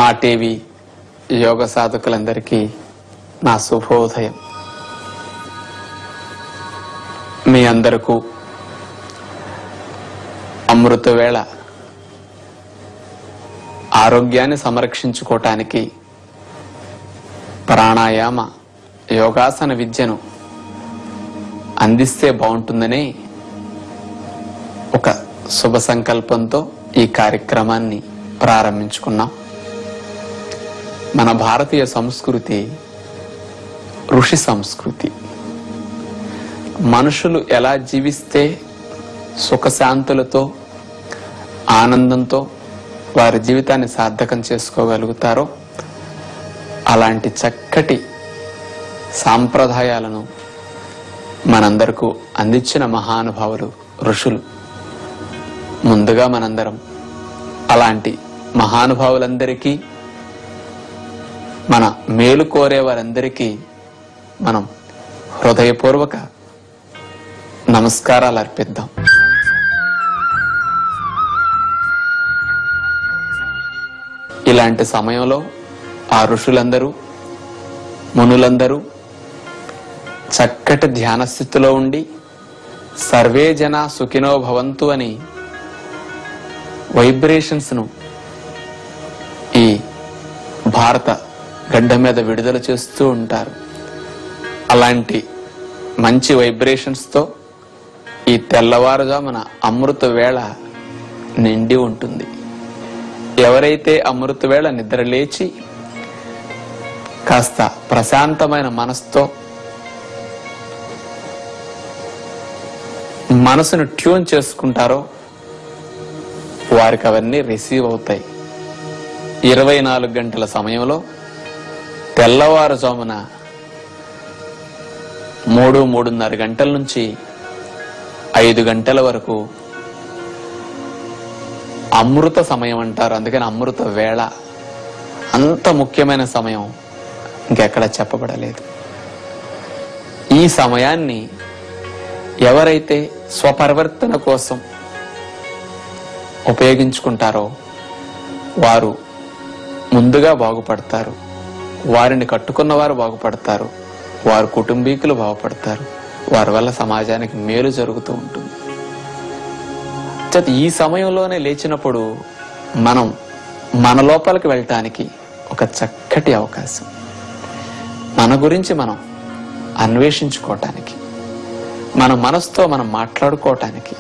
మా టీవీ యోగ సాధకులందరికీ నా శుభోదయం మీ అందరకు అమృత వేళ ఆరోగ్యాన్ని సంరక్షించుకోవటానికి ప్రాణాయామ యోగాసన విద్యను అందిస్తే బాగుంటుందని ఒక శుభ సంకల్పంతో ఈ కార్యక్రమాన్ని ప్రారంభించుకున్నాం మన భారతీయ సంస్కృతి ఋషి సంస్కృతి మనుషులు ఎలా జీవిస్తే సుఖశాంతులతో ఆనందంతో వారి జీవితాన్ని సార్థకం చేసుకోగలుగుతారో అలాంటి చక్కటి సాంప్రదాయాలను మనందరకు అందించిన మహానుభావులు ఋషులు ముందుగా మనందరం అలాంటి మహానుభావులందరికీ మన మేలు కోరే వారందరికీ మనం హృదయపూర్వక నమస్కారాలు అర్పిద్దాం ఇలాంటి సమయంలో ఆ ఋషులందరూ మునులందరూ చక్కటి ధ్యాన స్థితిలో ఉండి సర్వే జన సుఖినో భవంతు అని వైబ్రేషన్స్ ను ఈ భారత గడ్డ మీద విడుదల చేస్తూ ఉంటారు అలాంటి మంచి వైబ్రేషన్స్ తో ఈ తెల్లవారుజామున అమృత వేళ నిండి ఉంటుంది ఎవరైతే అమృత వేళ నిద్ర లేచి కాస్త ప్రశాంతమైన మనసుతో మనసును ట్యూన్ చేసుకుంటారో వారికి అవన్నీ రిసీవ్ అవుతాయి ఇరవై నాలుగు గంటల సమయంలో తెల్లవారుజామున మూడు మూడున్నర గంటల నుంచి ఐదు గంటల వరకు అమృత సమయం అంటారు అందుకని అమృత వేళ అంత ముఖ్యమైన సమయం ఇంకెక్కడ చెప్పబడలేదు ఈ సమయాన్ని ఎవరైతే స్వపరివర్తన కోసం ఉపయోగించుకుంటారో వారు ముందుగా బాగుపడతారు వారిని కట్టుకున్న వారు బాగుపడతారు వారి కుటుంబీకులు బాగుపడతారు వారి వల్ల సమాజానికి మేలు జరుగుతూ ఉంటుంది చేత ఈ సమయంలోనే లేచినప్పుడు మనం మన లోపలికి వెళ్ళటానికి ఒక చక్కటి అవకాశం మన గురించి మనం అన్వేషించుకోవటానికి మన మనసుతో మనం మాట్లాడుకోవటానికి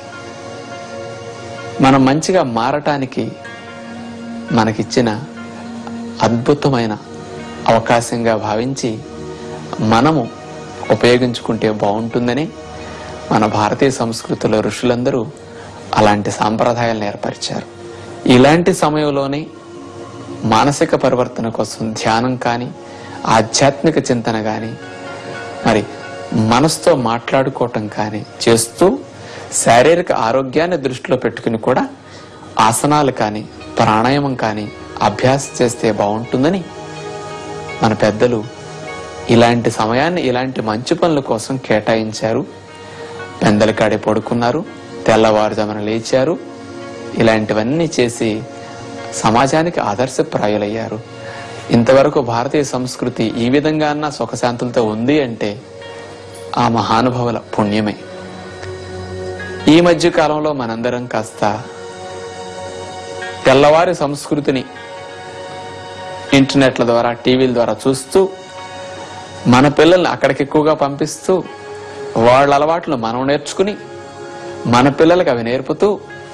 మనం మంచిగా మారటానికి మనకిచ్చిన అద్భుతమైన అవకాశంగా భావించి మనము ఉపయోగించుకుంటే బాగుంటుందని మన భారతీయ సంస్కృతిలో ఋషులందరూ అలాంటి సాంప్రదాయాలను ఏర్పరిచారు ఇలాంటి సమయంలోనే మానసిక పరివర్తన కోసం ధ్యానం కానీ ఆధ్యాత్మిక చింతన కానీ మరి మనసుతో మాట్లాడుకోవటం కానీ చేస్తూ శారీరక ఆరోగ్యాన్ని దృష్టిలో పెట్టుకుని కూడా ఆసనాలు కానీ ప్రాణాయామం కానీ అభ్యాసం చేస్తే బాగుంటుందని మన పెద్దలు ఇలాంటి సమయాన్ని ఇలాంటి మంచి పనుల కోసం కేటాయించారు పెందల కాడే పడుకున్నారు తెల్లవారుజామున లేచారు ఇలాంటివన్నీ చేసి సమాజానికి ఆదర్శప్రాయులయ్యారు ఇంతవరకు భారతీయ సంస్కృతి ఈ విధంగా అన్న సుఖశాంతులతో ఉంది అంటే ఆ మహానుభావుల పుణ్యమే ఈ మధ్య కాలంలో మనందరం కాస్త తెల్లవారి సంస్కృతిని ఇంటర్నెట్ల ద్వారా టీవీల ద్వారా చూస్తూ మన పిల్లల్ని అక్కడికి ఎక్కువగా పంపిస్తూ వాళ్ళ అలవాట్లు మనం నేర్చుకుని మన పిల్లలకు అవి నేర్పుతూ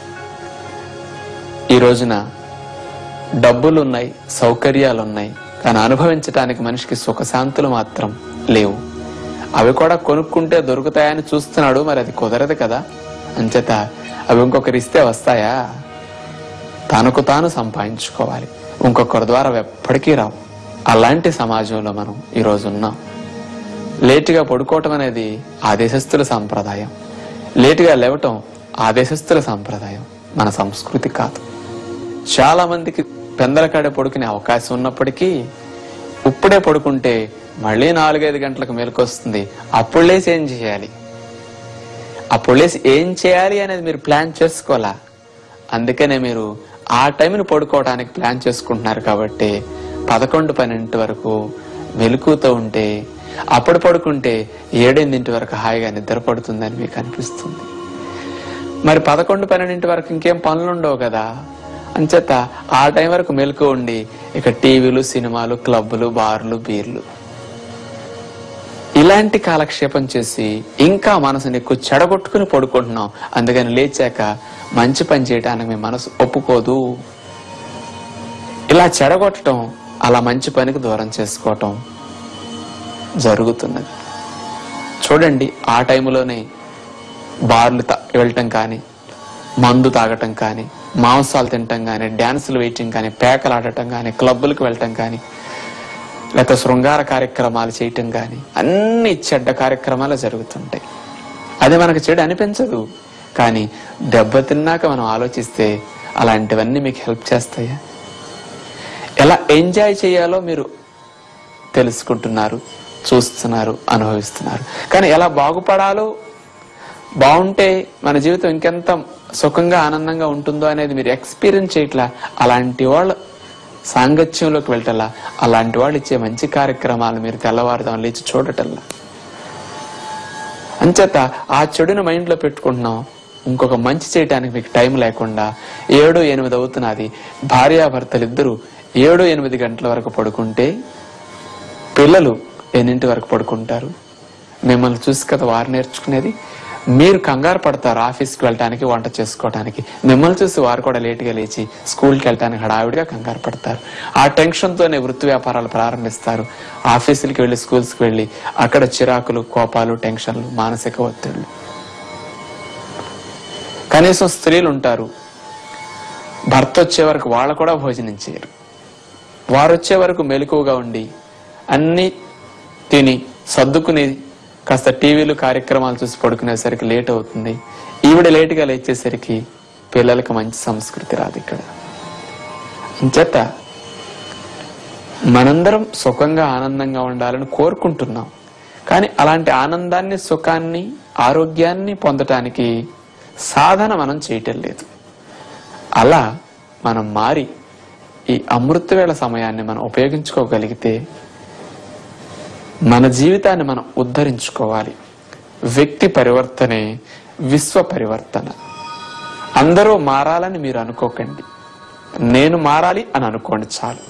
ఈ రోజున డబ్బులు ఉన్నాయి సౌకర్యాలు ఉన్నాయి కానీ అనుభవించటానికి మనిషికి సుఖశాంతులు మాత్రం లేవు అవి కూడా కొనుక్కుంటే దొరుకుతాయని చూస్తున్నాడు మరి అది కుదరదు కదా అంచేత అవి ఇంకొకరు ఇస్తే వస్తాయా తనకు తాను సంపాదించుకోవాలి ఇంకొకరి ద్వారా అవి ఎప్పటికీ రావు అలాంటి సమాజంలో మనం ఈరోజు ఉన్నాం లేటుగా పడుకోవటం అనేది ఆదేశస్తుల సాంప్రదాయం లేటుగా లేవటం ఆదేశస్తుల సాంప్రదాయం మన సంస్కృతి కాదు చాలా మందికి పెందలకాడ పడుకునే అవకాశం ఉన్నప్పటికీ ఇప్పుడే పడుకుంటే మళ్ళీ నాలుగైదు గంటలకు మేలుకొస్తుంది అప్పుడు లేసి ఏం చేయాలి అప్పుడు లేసి ఏం చేయాలి అనేది మీరు ప్లాన్ చేసుకోవాలా అందుకనే మీరు ఆ టైంని పడుకోవడానికి ప్లాన్ చేసుకుంటున్నారు కాబట్టి పదకొండు పన్నెండింటి వరకు మెలకుతో ఉంటే అప్పుడు పడుకుంటే ఏడెనిమిదింటి వరకు హాయిగా నిద్ర పడుతుందని మీకు అనిపిస్తుంది మరి పదకొండు పన్నెండింటి వరకు ఇంకేం పనులు ఉండవు కదా అంచేత ఆ టైం వరకు మెలకు ఉండి ఇక టీవీలు సినిమాలు క్లబ్బులు బార్లు బీర్లు ఇలాంటి కాలక్షేపం చేసి ఇంకా మనసుని ఎక్కువ చెడగొట్టుకుని పడుకుంటున్నాం అందుకని లేచాక మంచి పని చేయడానికి మీ మనసు ఒప్పుకోదు ఇలా చెడగొట్టడం అలా మంచి పనికి దూరం చేసుకోవటం జరుగుతున్నది చూడండి ఆ టైంలోనే బార్లు తా- వెళ్ళటం కానీ మందు తాగటం కానీ మాంసాలు తినటం కానీ డ్యాన్సులు వేయటం కానీ పేకలు ఆడటం కానీ క్లబ్బులకు వెళ్ళటం కానీ లేకపోతే శృంగార కార్యక్రమాలు చేయటం కానీ అన్ని చెడ్డ కార్యక్రమాలు జరుగుతుంటాయి అది మనకు చెడు అనిపించదు కానీ దెబ్బతిన్నాక మనం ఆలోచిస్తే అలాంటివన్నీ మీకు హెల్ప్ చేస్తాయా ఎలా ఎంజాయ్ చేయాలో మీరు తెలుసుకుంటున్నారు చూస్తున్నారు అనుభవిస్తున్నారు కానీ ఎలా బాగుపడాలో బాగుంటే మన జీవితం ఇంకెంత సుఖంగా ఆనందంగా ఉంటుందో అనేది మీరు ఎక్స్పీరియన్స్ చేయట్లా అలాంటి వాళ్ళ సాంగత్యంలోకి వెళ్ళటల్లా అలాంటి వాళ్ళు ఇచ్చే మంచి కార్యక్రమాలు మీరు తెల్లవారుదాం లేచి చూడటల్లా అంచేత ఆ చెడుని మైండ్లో పెట్టుకుంటున్నాం ఇంకొక మంచి చేయటానికి మీకు టైం లేకుండా ఏడు ఎనిమిది అవుతున్నది భార్యాభర్తలు ఇద్దరు ఏడు ఎనిమిది గంటల వరకు పడుకుంటే పిల్లలు ఎన్నింటి వరకు పడుకుంటారు మిమ్మల్ని చూసి కదా వారు నేర్చుకునేది మీరు కంగారు పడతారు ఆఫీస్కి వెళ్ళటానికి వంట చేసుకోవడానికి మిమ్మల్ని చూసి వారు కూడా లేటుగా లేచి స్కూల్కి వెళ్ళటానికి హడావిడిగా కంగారు పడతారు ఆ టెన్షన్తోనే వృత్తి వ్యాపారాలు ప్రారంభిస్తారు ఆఫీసులకి వెళ్ళి స్కూల్స్కి వెళ్ళి అక్కడ చిరాకులు కోపాలు టెన్షన్లు మానసిక ఒత్తిళ్లు కనీసం స్త్రీలు ఉంటారు భర్త వచ్చే వరకు వాళ్ళు కూడా భోజనం చేయరు వారు వచ్చే వరకు మెలకువగా ఉండి అన్ని తిని సర్దుకుని కాస్త టీవీలు కార్యక్రమాలు చూసి పడుకునేసరికి లేట్ అవుతుంది ఈవిడ లేటుగా లేచేసరికి పిల్లలకి మంచి సంస్కృతి రాదు ఇక్కడ అంచేత మనందరం సుఖంగా ఆనందంగా ఉండాలని కోరుకుంటున్నాం కానీ అలాంటి ఆనందాన్ని సుఖాన్ని ఆరోగ్యాన్ని పొందటానికి సాధన మనం చేయటం లేదు అలా మనం మారి ఈ అమృతవేళ సమయాన్ని మనం ఉపయోగించుకోగలిగితే మన జీవితాన్ని మనం ఉద్ధరించుకోవాలి వ్యక్తి పరివర్తనే విశ్వ పరివర్తన అందరూ మారాలని మీరు అనుకోకండి నేను మారాలి అని అనుకోండి చాలు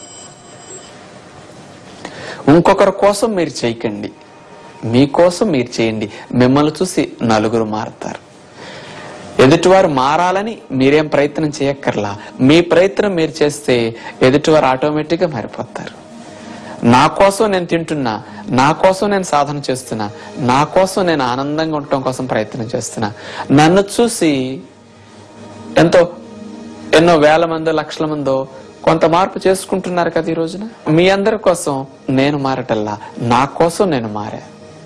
ఇంకొకరి కోసం మీరు చేయకండి మీకోసం మీరు చేయండి మిమ్మల్ని చూసి నలుగురు మారతారు ఎదుటివారు మారాలని మీరేం ప్రయత్నం చేయక్కర్లా మీ ప్రయత్నం మీరు చేస్తే ఎదుటివారు ఆటోమేటిక్గా మారిపోతారు నా కోసం నేను తింటున్నా నా కోసం నేను సాధన చేస్తున్నా నా కోసం నేను ఆనందంగా ఉండటం కోసం ప్రయత్నం చేస్తున్నా నన్ను చూసి ఎంతో ఎన్నో వేల మందో లక్షల మందో కొంత మార్పు చేసుకుంటున్నారు కదా ఈ రోజున మీ అందరి కోసం నేను మారటల్లా నా కోసం నేను మారా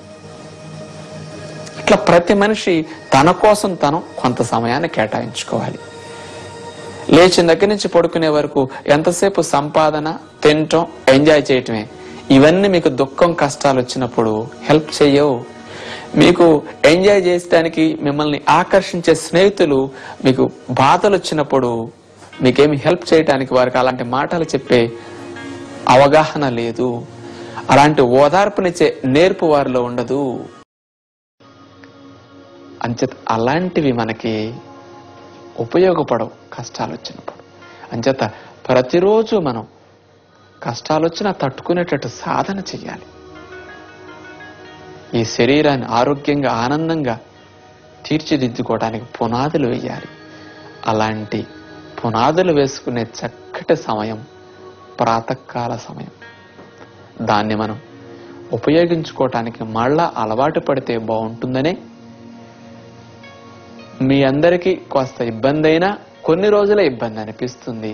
ఇట్లా ప్రతి మనిషి తన కోసం తను కొంత సమయాన్ని కేటాయించుకోవాలి లేచిన దగ్గర నుంచి పడుకునే వరకు ఎంతసేపు సంపాదన తినటం ఎంజాయ్ చేయటమే ఇవన్నీ మీకు దుఃఖం కష్టాలు వచ్చినప్పుడు హెల్ప్ చేయవు మీకు ఎంజాయ్ చేయడానికి మిమ్మల్ని ఆకర్షించే స్నేహితులు మీకు బాధలు వచ్చినప్పుడు మీకేమి హెల్ప్ చేయడానికి వారికి అలాంటి మాటలు చెప్పే అవగాహన లేదు అలాంటి ఓదార్పునిచ్చే నేర్పు వారిలో ఉండదు అంచేత అలాంటివి మనకి ఉపయోగపడవు కష్టాలు వచ్చినప్పుడు అంచేత ప్రతిరోజు మనం కష్టాలు వచ్చినా తట్టుకునేటట్టు సాధన చెయ్యాలి ఈ శరీరాన్ని ఆరోగ్యంగా ఆనందంగా తీర్చిదిద్దుకోవడానికి పునాదులు వేయాలి అలాంటి పునాదులు వేసుకునే చక్కటి సమయం ప్రాతకాల సమయం దాన్ని మనం ఉపయోగించుకోవటానికి మళ్ళా అలవాటు పడితే బాగుంటుందనే మీ అందరికీ కాస్త ఇబ్బంది అయినా కొన్ని రోజుల ఇబ్బంది అనిపిస్తుంది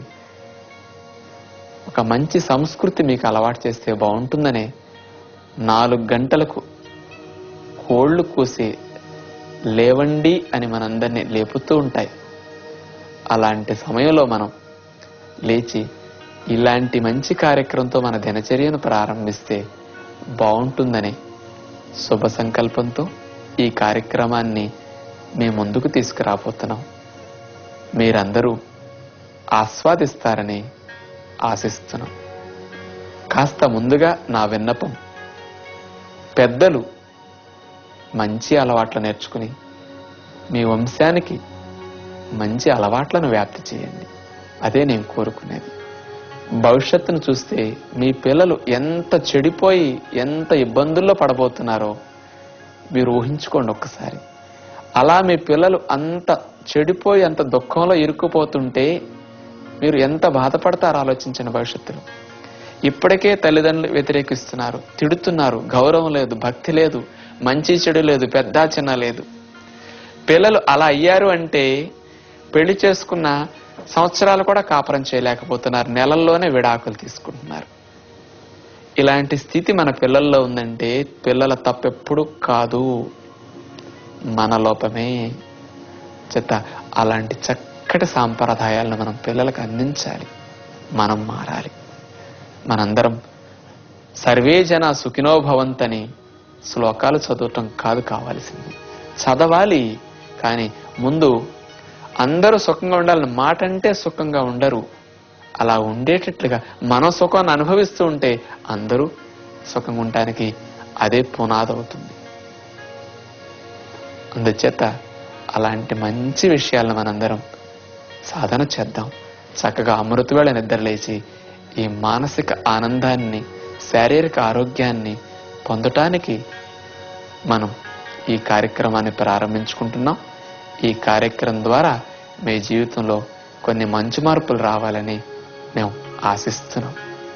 ఒక మంచి సంస్కృతి మీకు అలవాటు చేస్తే బాగుంటుందనే నాలుగు గంటలకు కోళ్లు కూసి లేవండి అని మనందరినీ లేపుతూ ఉంటాయి అలాంటి సమయంలో మనం లేచి ఇలాంటి మంచి కార్యక్రమంతో మన దినచర్యను ప్రారంభిస్తే బాగుంటుందని శుభ సంకల్పంతో ఈ కార్యక్రమాన్ని మీ ముందుకు తీసుకురాబోతున్నాం మీరందరూ ఆస్వాదిస్తారని ఆశిస్తున్నాం కాస్త ముందుగా నా విన్నపం పెద్దలు మంచి అలవాట్లు నేర్చుకుని మీ వంశానికి మంచి అలవాట్లను వ్యాప్తి చేయండి అదే నేను కోరుకునేది భవిష్యత్తును చూస్తే మీ పిల్లలు ఎంత చెడిపోయి ఎంత ఇబ్బందుల్లో పడబోతున్నారో మీరు ఊహించుకోండి ఒక్కసారి అలా మీ పిల్లలు అంత చెడిపోయి అంత దుఃఖంలో ఇరుక్కుపోతుంటే మీరు ఎంత బాధపడతారో ఆలోచించండి భవిష్యత్తులో ఇప్పటికే తల్లిదండ్రులు వ్యతిరేకిస్తున్నారు తిడుతున్నారు గౌరవం లేదు భక్తి లేదు మంచి చెడు లేదు పెద్ద చిన్న లేదు పిల్లలు అలా అయ్యారు అంటే పెళ్లి చేసుకున్న సంవత్సరాలు కూడా కాపురం చేయలేకపోతున్నారు నెలల్లోనే విడాకులు తీసుకుంటున్నారు ఇలాంటి స్థితి మన పిల్లల్లో ఉందంటే పిల్లల తప్పెప్పుడు కాదు మన లోపమే చెత్త అలాంటి చక్కటి సాంప్రదాయాలను మనం పిల్లలకు అందించాలి మనం మారాలి మనందరం సర్వే జన సుఖినో భవంతని శ్లోకాలు చదవటం కాదు కావాల్సింది చదవాలి కానీ ముందు అందరూ సుఖంగా ఉండాలని మాట అంటే సుఖంగా ఉండరు అలా ఉండేటట్లుగా మనం సుఖాన్ని అనుభవిస్తూ ఉంటే అందరూ సుఖంగా ఉండటానికి అదే పునాది అవుతుంది అందుచేత అలాంటి మంచి విషయాలను మనందరం సాధన చేద్దాం చక్కగా అమృతవేళ నిద్రలేచి ఈ మానసిక ఆనందాన్ని శారీరక ఆరోగ్యాన్ని పొందటానికి మనం ఈ కార్యక్రమాన్ని ప్రారంభించుకుంటున్నాం ఈ కార్యక్రమం ద్వారా మీ జీవితంలో కొన్ని మంచి మార్పులు రావాలని మేము ఆశిస్తున్నాం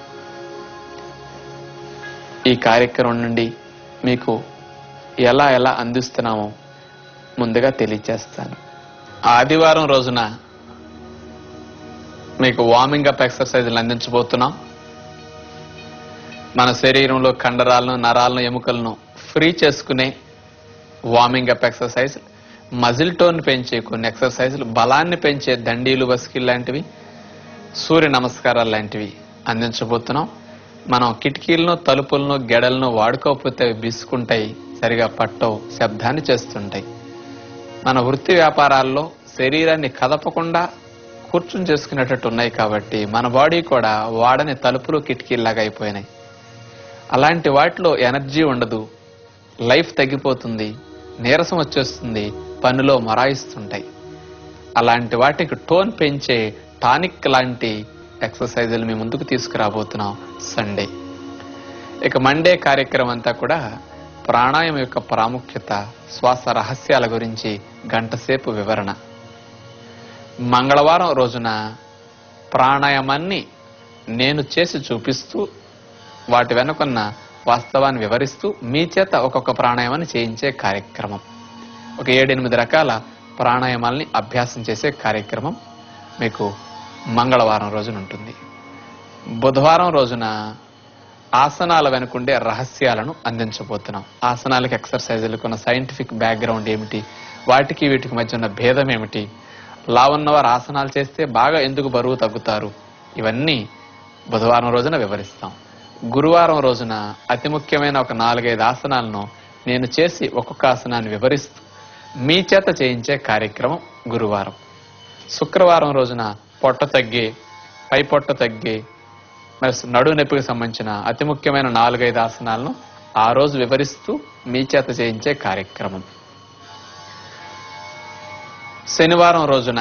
ఈ కార్యక్రమం నుండి మీకు ఎలా ఎలా అందిస్తున్నామో ముందుగా తెలియజేస్తాను ఆదివారం రోజున మీకు వార్మింగ్ అప్ ఎక్సర్సైజులు అందించబోతున్నాం మన శరీరంలో కండరాలను నరాలను ఎముకలను ఫ్రీ చేసుకునే warming up exercise muscle tone పెంచే కొన్ని ఎక్సర్సైజులు బలాన్ని పెంచే దండీలు బస్కిల్ లాంటివి సూర్య నమస్కారాలు లాంటివి అందించబోతున్నాం మనం కిటికీలను తలుపులను గెడలను వాడుకోకపోతే అవి బిసుకుంటాయి సరిగా పట్టవు శబ్దాన్ని చేస్తుంటాయి మన వృత్తి వ్యాపారాల్లో శరీరాన్ని కదపకుండా కూర్చుని చేసుకునేటట్టు ఉన్నాయి కాబట్టి మన బాడీ కూడా వాడని తలుపులు కిటికీలాగా అయిపోయినాయి అలాంటి వాటిలో ఎనర్జీ ఉండదు లైఫ్ తగ్గిపోతుంది నీరసం వచ్చేస్తుంది పనిలో మరాయిస్తుంటాయి అలాంటి వాటికి టోన్ పెంచే టానిక్ లాంటి ఎక్సర్సైజులు మీ ముందుకు తీసుకురాబోతున్నాం సండే ఇక మండే కార్యక్రమం అంతా కూడా ప్రాణాయామం యొక్క ప్రాముఖ్యత శ్వాస రహస్యాల గురించి గంటసేపు వివరణ మంగళవారం రోజున ప్రాణాయామాన్ని నేను చేసి చూపిస్తూ వాటి వెనుకున్న వాస్తవాన్ని వివరిస్తూ మీ చేత ఒక్కొక్క ప్రాణాయామాన్ని చేయించే కార్యక్రమం ఒక ఏడెనిమిది రకాల ప్రాణాయామాల్ని అభ్యాసం చేసే కార్యక్రమం మీకు మంగళవారం రోజున ఉంటుంది బుధవారం రోజున ఆసనాల వెనుకుండే రహస్యాలను అందించబోతున్నాం ఆసనాలకు ఎక్సర్సైజులకు ఉన్న సైంటిఫిక్ బ్యాక్గ్రౌండ్ ఏమిటి వాటికి వీటికి మధ్య ఉన్న భేదం ఏమిటి లా ఉన్నవారు ఆసనాలు చేస్తే బాగా ఎందుకు బరువు తగ్గుతారు ఇవన్నీ బుధవారం రోజున వివరిస్తాం గురువారం రోజున అతి ముఖ్యమైన ఒక నాలుగైదు ఆసనాలను నేను చేసి ఒక్కొక్క ఆసనాన్ని వివరిస్తూ మీ చేత చేయించే కార్యక్రమం గురువారం శుక్రవారం రోజున పొట్ట తగ్గే పై పొట్ట తగ్గే మరి నడు నొప్పికి సంబంధించిన అతి ముఖ్యమైన నాలుగైదు ఆసనాలను ఆ రోజు వివరిస్తూ మీ చేత చేయించే కార్యక్రమం శనివారం రోజున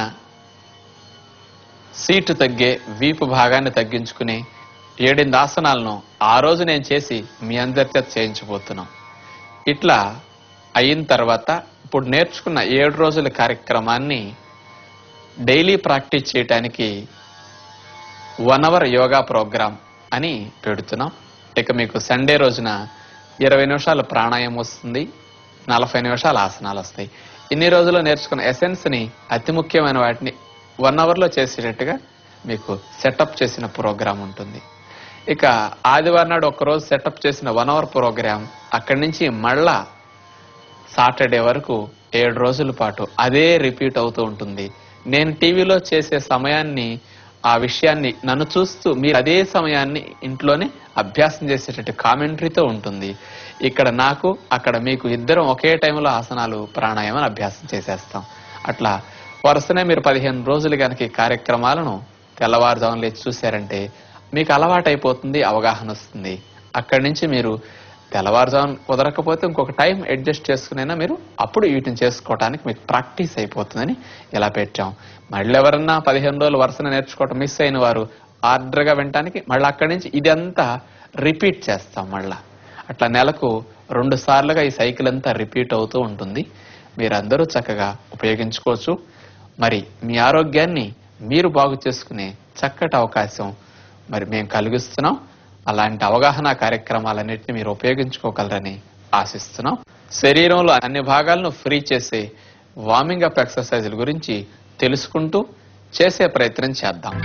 సీటు తగ్గే వీపు భాగాన్ని తగ్గించుకుని ఏడెనిమిది ఆసనాలను ఆ రోజు నేను చేసి మీ అందరి చేత చేయించబోతున్నాం ఇట్లా అయిన తర్వాత ఇప్పుడు నేర్చుకున్న ఏడు రోజుల కార్యక్రమాన్ని డైలీ ప్రాక్టీస్ చేయటానికి వన్ అవర్ యోగా ప్రోగ్రామ్ అని పెడుతున్నాం ఇక మీకు సండే రోజున ఇరవై నిమిషాలు ప్రాణాయామం వస్తుంది నలభై నిమిషాలు ఆసనాలు వస్తాయి ఇన్ని రోజుల్లో నేర్చుకున్న ఎసెన్స్ ని అతి ముఖ్యమైన వాటిని వన్ అవర్ లో చేసేటట్టుగా మీకు సెటప్ చేసిన ప్రోగ్రామ్ ఉంటుంది ఇక ఆదివారం నాడు ఒకరోజు సెటప్ చేసిన వన్ అవర్ ప్రోగ్రామ్ అక్కడి నుంచి మళ్ళా సాటర్డే వరకు ఏడు రోజుల పాటు అదే రిపీట్ అవుతూ ఉంటుంది నేను టీవీలో చేసే సమయాన్ని ఆ విషయాన్ని నన్ను చూస్తూ మీరు అదే సమయాన్ని ఇంట్లోనే అభ్యాసం చేసేటట్టు కామెంటరీతో ఉంటుంది ఇక్కడ నాకు అక్కడ మీకు ఇద్దరం ఒకే టైంలో ఆసనాలు ప్రాణాయామం అభ్యాసం చేసేస్తాం అట్లా వరుసనే మీరు పదిహేను రోజులు కనుక ఈ కార్యక్రమాలను తెల్లవారుజామున లేచి చూశారంటే మీకు అలవాటు అయిపోతుంది అవగాహన వస్తుంది అక్కడి నుంచి మీరు తెల్లవారుజామున కుదరకపోతే ఇంకొక టైం అడ్జస్ట్ చేసుకునైనా మీరు అప్పుడు వీటిని చేసుకోవడానికి మీకు ప్రాక్టీస్ అయిపోతుందని ఇలా పెట్టాం మళ్ళీ ఎవరన్నా పదిహేను రోజులు వరుసన నేర్చుకోవటం మిస్ అయిన వారు ఆర్డర్గా వినటానికి మళ్ళీ అక్కడి నుంచి ఇదంతా రిపీట్ చేస్తాం మళ్ళా అట్లా నెలకు రెండు సార్లుగా ఈ సైకిల్ అంతా రిపీట్ అవుతూ ఉంటుంది మీరందరూ చక్కగా ఉపయోగించుకోవచ్చు మరి మీ ఆరోగ్యాన్ని మీరు బాగు చేసుకునే చక్కటి అవకాశం మరి మేము కలిగిస్తున్నాం అలాంటి అవగాహన కార్యక్రమాలన్నింటినీ మీరు ఉపయోగించుకోగలరని ఆశిస్తున్నాం శరీరంలో అన్ని భాగాలను ఫ్రీ చేసే వార్మింగ్ అప్ ఎక్సర్సైజుల గురించి తెలుసుకుంటూ చేసే ప్రయత్నం చేద్దాం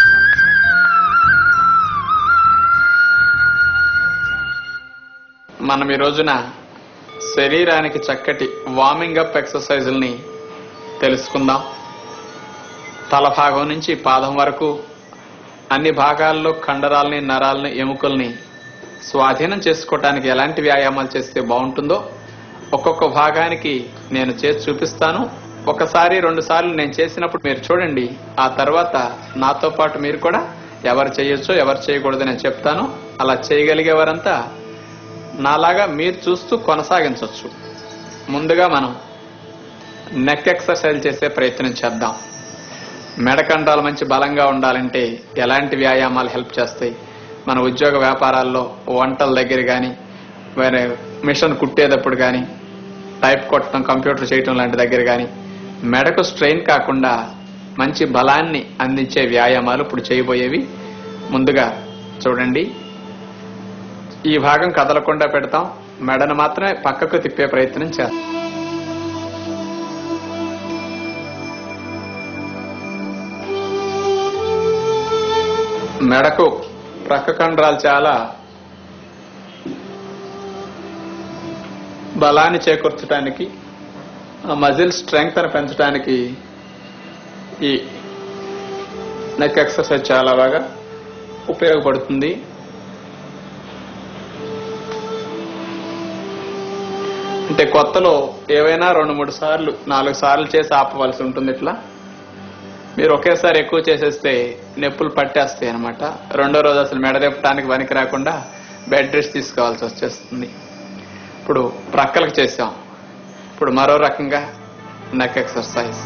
మనం ఈ రోజున శరీరానికి చక్కటి వార్మింగ్ అప్ ఎక్సర్సైజుల్ని తెలుసుకుందాం తల భాగం నుంచి పాదం వరకు అన్ని భాగాల్లో కండరాలని నరాలని ఎముకల్ని స్వాధీనం చేసుకోవటానికి ఎలాంటి వ్యాయామాలు చేస్తే బాగుంటుందో ఒక్కొక్క భాగానికి నేను చేసి చూపిస్తాను ఒకసారి రెండు సార్లు నేను చేసినప్పుడు మీరు చూడండి ఆ తర్వాత నాతో పాటు మీరు కూడా ఎవరు చేయొచ్చో ఎవరు చేయకూడదు నేను చెప్తాను అలా చేయగలిగేవారంతా నాలాగా మీరు చూస్తూ కొనసాగించవచ్చు ముందుగా మనం నెక్ ఎక్సర్సైజ్ చేసే ప్రయత్నం చేద్దాం మెడకండాలు మంచి బలంగా ఉండాలంటే ఎలాంటి వ్యాయామాలు హెల్ప్ చేస్తాయి మన ఉద్యోగ వ్యాపారాల్లో వంటల దగ్గర కానీ వేరే మిషన్ కుట్టేటప్పుడు కానీ టైప్ కొట్టడం కంప్యూటర్ చేయటం లాంటి దగ్గర కానీ మెడకు స్ట్రెయిన్ కాకుండా మంచి బలాన్ని అందించే వ్యాయామాలు ఇప్పుడు చేయబోయేవి ముందుగా చూడండి ఈ భాగం కదలకుండా పెడతాం మెడను మాత్రమే పక్కకు తిప్పే ప్రయత్నం చేస్తాం మెడకు ప్రక్క కండరాలు చాలా బలాన్ని చేకూర్చడానికి మజిల్ స్ట్రెంగ్త్ అని పెంచడానికి ఈ నెక్ ఎక్సర్సైజ్ చాలా బాగా ఉపయోగపడుతుంది అంటే కొత్తలో ఏవైనా రెండు మూడు సార్లు నాలుగు సార్లు చేసి ఆపవలసి ఉంటుంది ఇట్లా మీరు ఒకేసారి ఎక్కువ చేసేస్తే నొప్పులు పట్టేస్తాయి అనమాట రెండో రోజు అసలు మెడ తిప్పడానికి పనికి రాకుండా బెడ్ రెస్ట్ తీసుకోవాల్సి వచ్చేస్తుంది ఇప్పుడు ప్రక్కలకు చేసాం ఇప్పుడు మరో రకంగా నెక్ ఎక్సర్సైజ్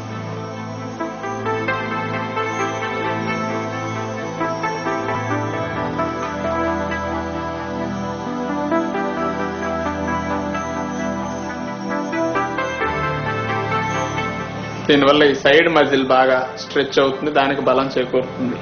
దీనివల్ల ఈ సైడ్ మజిల్ బాగా స్ట్రెచ్ అవుతుంది దానికి బలం చేకూరుతుంది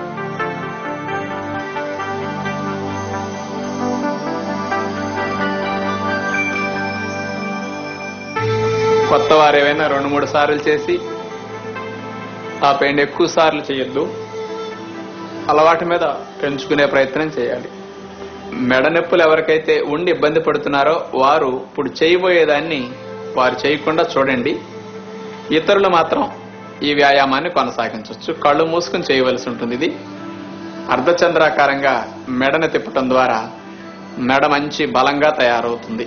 కొత్త వారు ఏవైనా రెండు మూడు సార్లు చేసి ఆపేయండి ఎక్కువ సార్లు చేయొద్దు అలవాటు మీద పెంచుకునే ప్రయత్నం చేయాలి మెడ నొప్పులు ఎవరికైతే ఉండి ఇబ్బంది పడుతున్నారో వారు ఇప్పుడు చేయబోయేదాన్ని వారు చేయకుండా చూడండి ఇతరులు మాత్రం ఈ వ్యాయామాన్ని కొనసాగించవచ్చు కళ్ళు మూసుకుని చేయవలసి ఉంటుంది ఇది అర్ధచంద్రాకారంగా మెడను తిప్పటం ద్వారా మెడ మంచి బలంగా తయారవుతుంది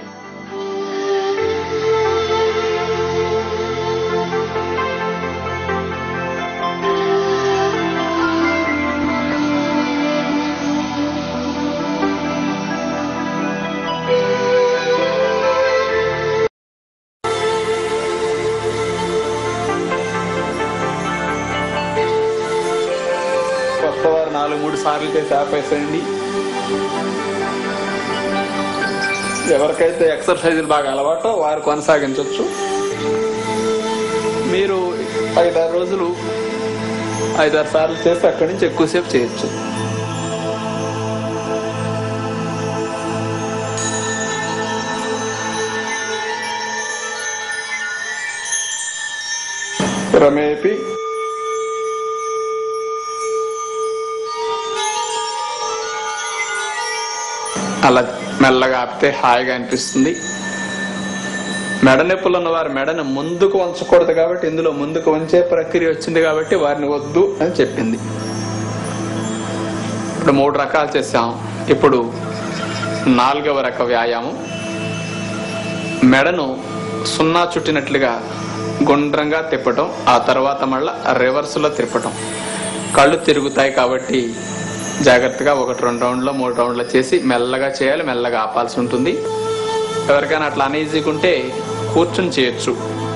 కొత్త వారు నాలుగు మూడు సార్లు చేసి ఆపేసేయండి ఎవరికైతే ఎక్సర్సైజులు బాగా అలవాటో వారు కొనసాగించవచ్చు మీరు ఐదారు రోజులు ఐదారు సార్లు చేసి అక్కడి నుంచి ఎక్కువసేపు చేయొచ్చు రమేపి అలా మెల్లగా ఆపితే హాయిగా అనిపిస్తుంది మెడ నొప్పులు ఉన్న వారు మెడను ముందుకు వంచకూడదు కాబట్టి ఇందులో ముందుకు వంచే ప్రక్రియ వచ్చింది కాబట్టి వారిని వద్దు అని చెప్పింది ఇప్పుడు మూడు రకాలు చేసాం ఇప్పుడు నాలుగవ రక వ్యాయామం మెడను సున్నా చుట్టినట్లుగా గుండ్రంగా తిప్పటం ఆ తర్వాత మళ్ళా రివర్స్ లో తిప్పటం కళ్ళు తిరుగుతాయి కాబట్టి జాగ్రత్తగా ఒకటి రెండు రౌండ్లో మూడు రౌండ్లో చేసి మెల్లగా చేయాలి మెల్లగా ఆపాల్సి ఉంటుంది ఎవరికైనా అట్లా అనీజీగా ఉంటే కూర్చుని చేయొచ్చు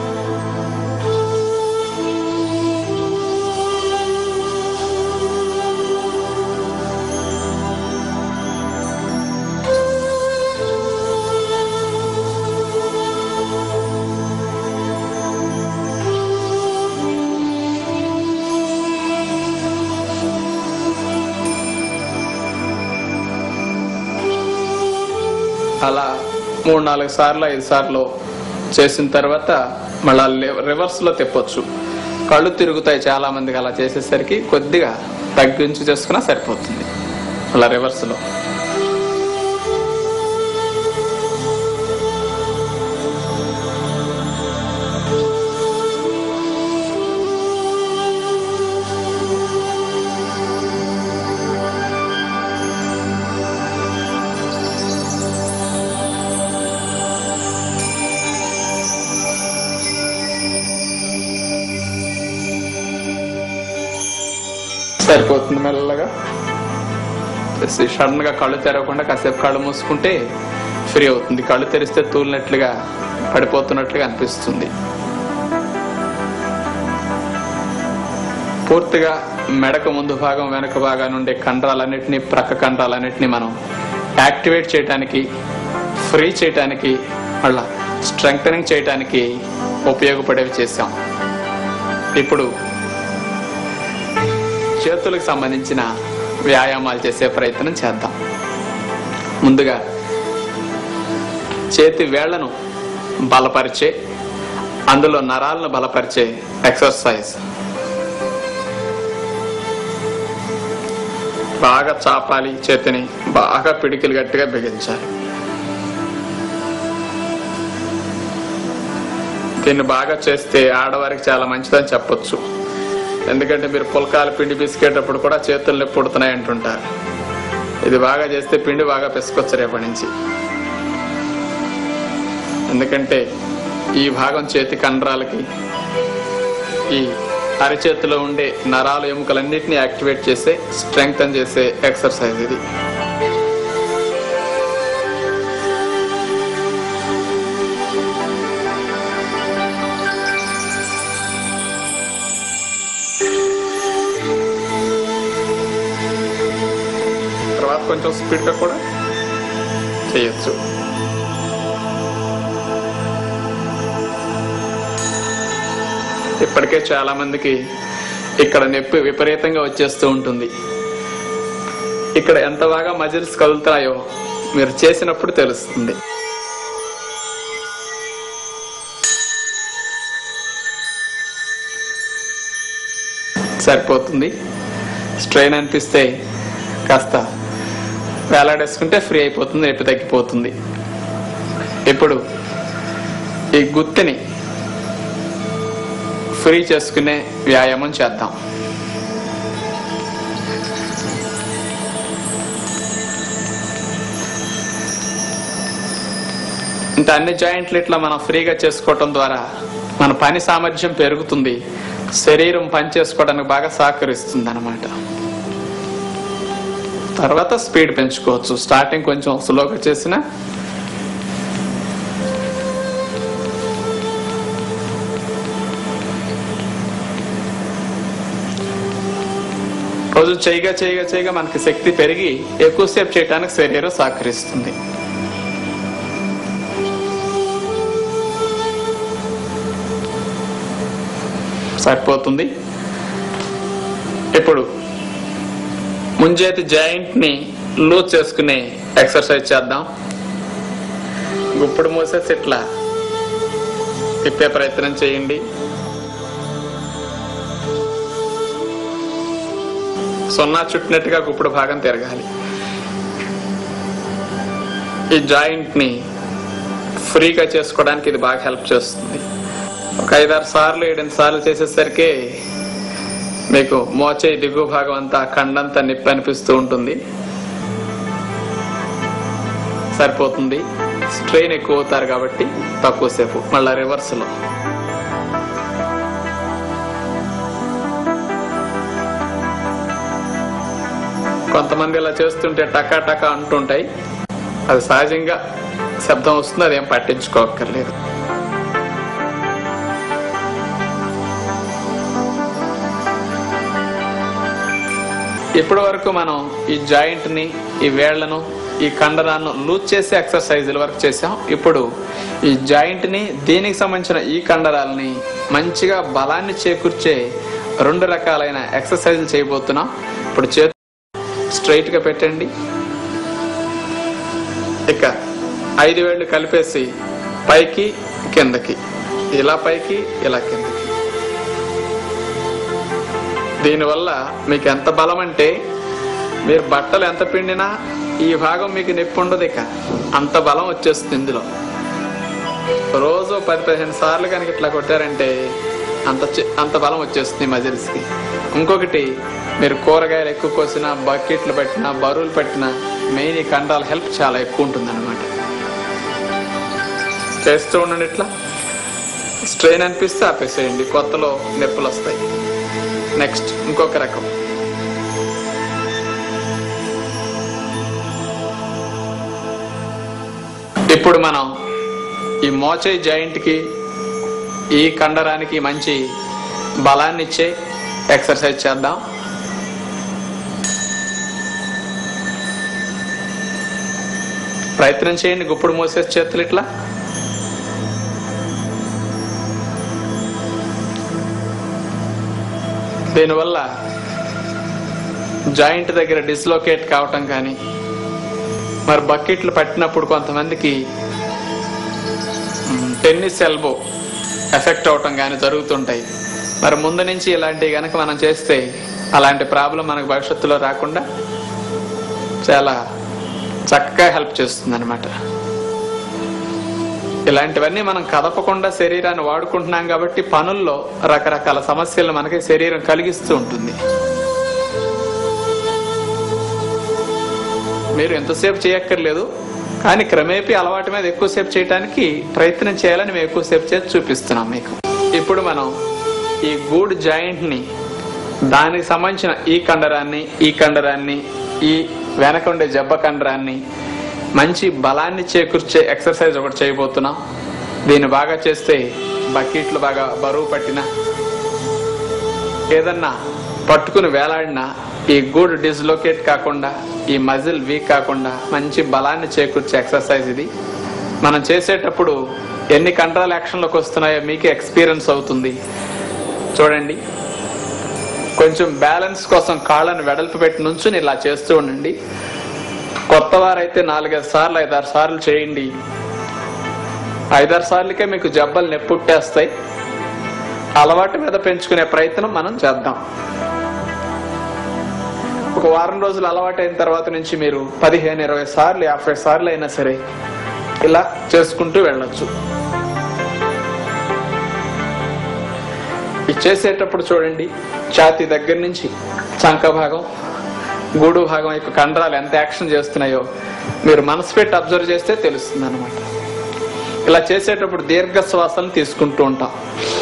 అలా మూడు నాలుగు సార్లు ఐదు సార్లు చేసిన తర్వాత మళ్ళీ రివర్స్ లో తిప్పొచ్చు కళ్ళు తిరుగుతాయి చాలా మందికి అలా చేసేసరికి కొద్దిగా తగ్గించి చేసుకున్నా సరిపోతుంది అలా రివర్స్ లో సరిపోతుంది మెల్లగా చేసి సడన్ గా కళ్ళు తెరవకుండా కాసేపు కళ్ళు మూసుకుంటే ఫ్రీ అవుతుంది కళ్ళు తెరిస్తే తూలినట్లుగా పడిపోతున్నట్లుగా అనిపిస్తుంది పూర్తిగా మెడకు ముందు భాగం వెనక భాగం ఉండే కండరాలన్నిటినీ ప్రక్క కండరాలన్నిటినీ మనం యాక్టివేట్ చేయడానికి ఫ్రీ చేయడానికి మళ్ళా స్ట్రెంగ్ చేయడానికి ఉపయోగపడేవి చేశాం ఇప్పుడు చేతులకు సంబంధించిన వ్యాయామాలు చేసే ప్రయత్నం చేద్దాం ముందుగా చేతి వేళ్లను బలపరిచే అందులో నరాలను బలపరిచే ఎక్సర్సైజ్ బాగా చాపాలి చేతిని బాగా పిడికిలు గట్టిగా బిగించాలి దీన్ని బాగా చేస్తే ఆడవారికి చాలా మంచిదని చెప్పొచ్చు ఎందుకంటే మీరు పుల్కాలు పిండి పిసికేటప్పుడు కూడా చేతులు నొప్పి పుడుతున్నాయి అంటుంటారు ఇది బాగా చేస్తే పిండి బాగా పిసుకొచ్చు రేపటి నుంచి ఎందుకంటే ఈ భాగం చేతి కండరాలకి ఈ అరచేతిలో ఉండే నరాలు ఎముకలన్నింటినీ యాక్టివేట్ చేసే స్ట్రెంగ్త్ చేసే ఎక్సర్సైజ్ ఇది తర్వాత కొంచెం స్పీడ్గా కూడా చేయొచ్చు ఇప్పటికే చాలా మందికి ఇక్కడ నొప్పి విపరీతంగా వచ్చేస్తూ ఉంటుంది ఇక్కడ ఎంత బాగా మజిల్స్ కదులుతాయో మీరు చేసినప్పుడు తెలుస్తుంది సరిపోతుంది స్ట్రెయిన్ అనిపిస్తే కాస్త వేలాడేసుకుంటే ఫ్రీ అయిపోతుంది నొప్పి తగ్గిపోతుంది ఇప్పుడు ఈ గుత్తిని ఫ్రీ చేసుకునే వ్యాయామం చేద్దాం అంటే అన్ని జాయింట్లు ఇట్లా మనం ఫ్రీగా చేసుకోవటం ద్వారా మన పని సామర్థ్యం పెరుగుతుంది శరీరం పని చేసుకోవడానికి బాగా సహకరిస్తుంది అనమాట తర్వాత స్పీడ్ పెంచుకోవచ్చు స్టార్టింగ్ కొంచెం స్లోగా చేసిన రోజు చేయగా చేయగా చేయగా మనకి శక్తి పెరిగి ఎక్కువసేపు చేయడానికి శరీరం సహకరిస్తుంది సరిపోతుంది ఇప్పుడు ముంజేతి జాయింట్ ని లూజ్ చేసుకునే ఎక్సర్సైజ్ చేద్దాం గుప్పుడు మూసేసి ఇట్లా తిప్పే ప్రయత్నం చేయండి సున్నా చుట్టినట్టుగా గుప్పుడు భాగం తిరగాలి ఈ జాయింట్ ని ఫ్రీగా చేసుకోవడానికి ఇది బాగా హెల్ప్ చేస్తుంది ఒక ఐదారు సార్లు ఏడెనిమిది సార్లు చేసేసరికి మీకు మోచే దిగువ భాగం అంతా కండంతా నొప్పి అనిపిస్తూ ఉంటుంది సరిపోతుంది స్ట్రెయిన్ ఎక్కువ అవుతారు కాబట్టి తక్కువసేపు మళ్ళా రివర్స్ లో కొంతమంది ఇలా చేస్తుంటే టకా టకా అంటుంటాయి అది సహజంగా శబ్దం వస్తుంది అదేం పట్టించుకోక్కర్లేదు ఇప్పటి వరకు మనం ఈ జాయింట్ ని ఈ వేళ్లను ఈ కండరాలను లూజ్ చేసే ఎక్సర్సైజుల వరకు చేసాం ఇప్పుడు ఈ జాయింట్ ని దీనికి సంబంధించిన ఈ కండరాలని మంచిగా బలాన్ని చేకూర్చే రెండు రకాలైన ఎక్సర్సైజులు చేయబోతున్నాం ఇప్పుడు చేతు స్ట్రైట్ గా పెట్టండి ఇక ఐదు వేళ్ళు కలిపేసి పైకి కిందకి ఇలా పైకి ఇలా కిందకి దీనివల్ల మీకు ఎంత బలం అంటే మీరు బట్టలు ఎంత పిండినా ఈ భాగం మీకు నొప్పి ఉండదు ఇక అంత బలం వచ్చేస్తుంది ఇందులో రోజు పది పదిహేను సార్లు కనుక ఇట్లా కొట్టారంటే అంత చి- అంత బలం వచ్చేస్తుంది మజిల్స్ కి ఇంకొకటి మీరు కూరగాయలు ఎక్కువ కోసినా బకెట్లు పెట్టినా బరువులు పెట్టినా మెయిన్ ఈ కండాల హెల్ప్ చాలా ఎక్కువ ఉంటుంది అనమాట చేస్తూ ఉండండి ఇట్లా స్ట్రెయిన్ అనిపిస్తే ఆపేసేయండి కొత్తలో నొప్పులు వస్తాయి నెక్స్ట్ ఇంకొక రకం ఇప్పుడు మనం ఈ మోచే జాయింట్ కి ఈ కండరానికి మంచి బలాన్ని ఇచ్చే ఎక్సర్సైజ్ చేద్దాం ప్రయత్నం చేయండి గుప్పుడు మోసేసి చేతులు ఇట్లా దీనివల్ల జాయింట్ దగ్గర డిస్లోకేట్ కావటం కానీ మరి బకెట్లు పట్టినప్పుడు కొంతమందికి మ్, టెన్నిస్ ఎల్బో ఎఫెక్ట్ అవటం కానీ జరుగుతుంటాయి మరి ముందు నుంచి ఇలాంటివి కనుక మనం చేస్తే అలాంటి ప్రాబ్లం మనకు భవిష్యత్తులో రాకుండా చాలా చక్కగా హెల్ప్ చేస్తుంది అనమాట ఇలాంటివన్నీ మనం కదపకుండా శరీరాన్ని వాడుకుంటున్నాం కాబట్టి పనుల్లో రకరకాల సమస్యలు మనకి శరీరం కలిగిస్తూ ఉంటుంది మీరు ఎంతసేపు చేయక్కర్లేదు కానీ క్రమేపీ అలవాటు మీద ఎక్కువసేపు చేయడానికి ప్రయత్నం చేయాలని మేము ఎక్కువసేపు చేసి చూపిస్తున్నాం మీకు ఇప్పుడు మనం ఈ గూడ్ జాయింట్ ని దానికి సంబంధించిన ఈ కండరాన్ని ఈ కండరాన్ని ఈ వెనక ఉండే జబ్బ కండరాన్ని మంచి బలాన్ని చేకూర్చే ఎక్సర్సైజ్ ఒకటి చేయబోతున్నాం దీన్ని బాగా చేస్తే బకెట్లు బాగా బరువు పట్టిన ఏదన్నా పట్టుకుని వేలాడినా ఈ గూడ్ డిస్లోకేట్ కాకుండా ఈ మజిల్ వీక్ కాకుండా మంచి బలాన్ని చేకూర్చే ఎక్సర్సైజ్ ఇది మనం చేసేటప్పుడు ఎన్ని కంట్రోల్ యాక్షన్లోకి వస్తున్నాయో మీకే ఎక్స్పీరియన్స్ అవుతుంది చూడండి కొంచెం బ్యాలెన్స్ కోసం కాళ్ళని వెడల్పు పెట్టి నుంచుని ఇలా చేస్తూ ఉండండి కొత్త వారైతే నాలుగైదు సార్లు ఐదారు సార్లు చేయండి ఐదారు సార్లకే మీకు జబ్బలు నెప్పుట్టేస్తాయి అలవాటు మీద పెంచుకునే ప్రయత్నం మనం చేద్దాం ఒక వారం రోజులు అలవాటు అయిన తర్వాత నుంచి మీరు పదిహేను ఇరవై సార్లు యాభై సార్లు అయినా సరే ఇలా చేసుకుంటూ వెళ్ళొచ్చు ఇది చేసేటప్పుడు చూడండి ఛాతీ దగ్గర నుంచి చంక భాగం గూడు భాగం యొక్క కండరాలు ఎంత యాక్షన్ చేస్తున్నాయో మీరు మనసు పెట్టి అబ్జర్వ్ చేస్తే తెలుస్తుంది అనమాట ఇలా చేసేటప్పుడు దీర్ఘ శ్వాసలు తీసుకుంటూ ఉంటాం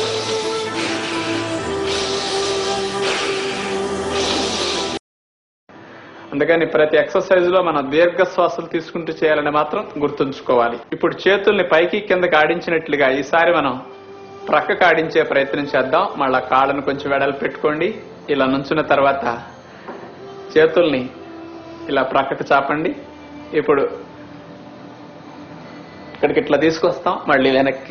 అందుకని ప్రతి ఎక్సర్సైజ్ లో మనం దీర్ఘ శ్వాసలు తీసుకుంటూ చేయాలని మాత్రం గుర్తుంచుకోవాలి ఇప్పుడు చేతుల్ని పైకి కిందకి ఆడించినట్లుగా ఈసారి మనం ప్రక్కకు ఆడించే ప్రయత్నం చేద్దాం మళ్ళా కాళ్ళను కొంచెం వెడలు పెట్టుకోండి ఇలా నుంచున్న తర్వాత చేతుల్ని ఇలా ప్రక్కకు చాపండి ఇప్పుడు ఇక్కడికి ఇట్లా తీసుకొస్తాం మళ్ళీ వెనక్కి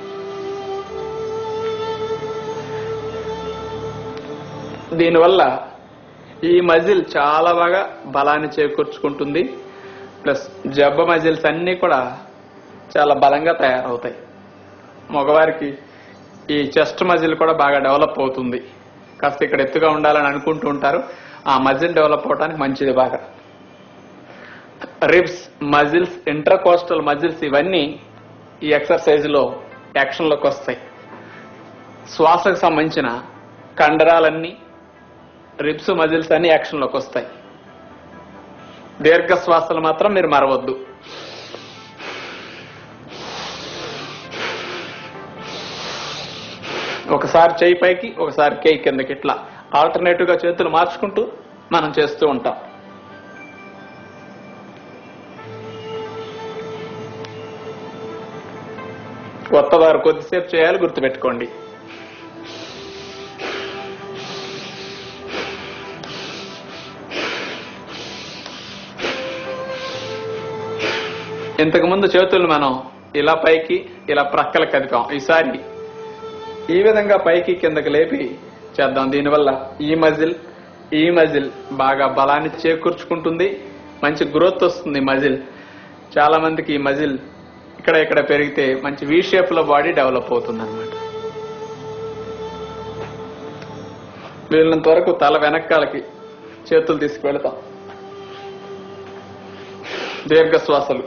దీనివల్ల ఈ మజిల్ చాలా బాగా బలాన్ని చేకూర్చుకుంటుంది ప్లస్ జబ్బ మజిల్స్ అన్నీ కూడా చాలా బలంగా తయారవుతాయి మగవారికి ఈ చెస్ట్ మజిల్ కూడా బాగా డెవలప్ అవుతుంది కాస్త ఇక్కడ ఎత్తుగా ఉండాలని అనుకుంటూ ఉంటారు ఆ మజిల్ డెవలప్ అవడానికి మంచిది బాగా రిబ్స్ మజిల్స్ ఇంటర్కోస్టల్ మజిల్స్ ఇవన్నీ ఈ ఎక్సర్సైజ్ లో యాక్షన్ లోకి వస్తాయి శ్వాసకు సంబంధించిన కండరాలన్నీ రిబ్స్ మజిల్స్ అన్ని యాక్షన్ లోకి వస్తాయి దీర్ఘ శ్వాసలు మాత్రం మీరు మరవద్దు ఒకసారి చేయి పైకి ఒకసారి కేయి కిందకి ఇట్లా ఆల్టర్నేటివ్ గా చేతులు మార్చుకుంటూ మనం చేస్తూ ఉంటాం కొత్త వారు కొద్దిసేపు చేయాలి గుర్తుపెట్టుకోండి ఇంతకు ముందు చేతులు మనం ఇలా పైకి ఇలా ప్రక్కల కదిపాం ఈసారి ఈ విధంగా పైకి కిందకి లేపి చేద్దాం దీనివల్ల ఈ మజిల్ ఈ మజిల్ బాగా బలాన్ని చేకూర్చుకుంటుంది మంచి గ్రోత్ వస్తుంది మజిల్ చాలా మందికి ఈ మజిల్ ఇక్కడ ఇక్కడ పెరిగితే మంచి వి షేప్ లో బాడీ డెవలప్ అవుతుంది అనమాట వీళ్ళంత వరకు తల వెనకాలకి చేతులు తీసుకువెళతాం దీర్ఘ శ్వాసలు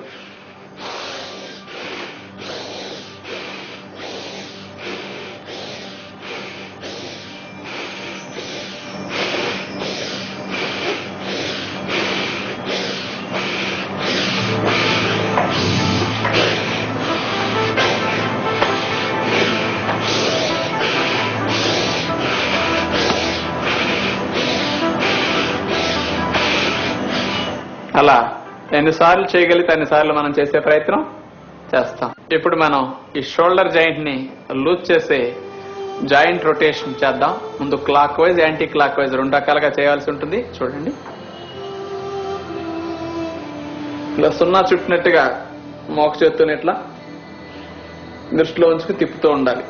అలా ఎన్నిసార్లు చేయగలిగితే అన్నిసార్లు మనం చేసే ప్రయత్నం చేస్తాం ఇప్పుడు మనం ఈ షోల్డర్ జాయింట్ ని లూజ్ చేసే జాయింట్ రొటేషన్ చేద్దాం ముందు clockwise anticlockwise రెండు రకాలుగా చేయాల్సి ఉంటుంది చూడండి ఇలా సున్నా చుట్టినట్టుగా మోక చేత్తోని ఇట్లా దృష్టిలో ఉంచుకు తిప్పుతూ ఉండాలి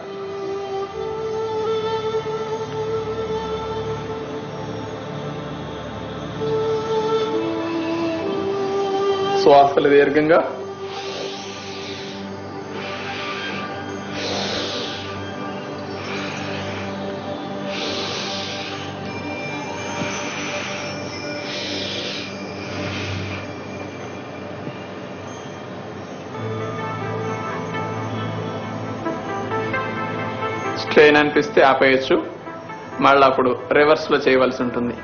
శ్వాసలు దీర్ఘంగా స్ట్రెయిన్ అనిపిస్తే ఆపేయచ్చు మళ్ళీ అప్పుడు రివర్స్ లో చేయవలసి ఉంటుంది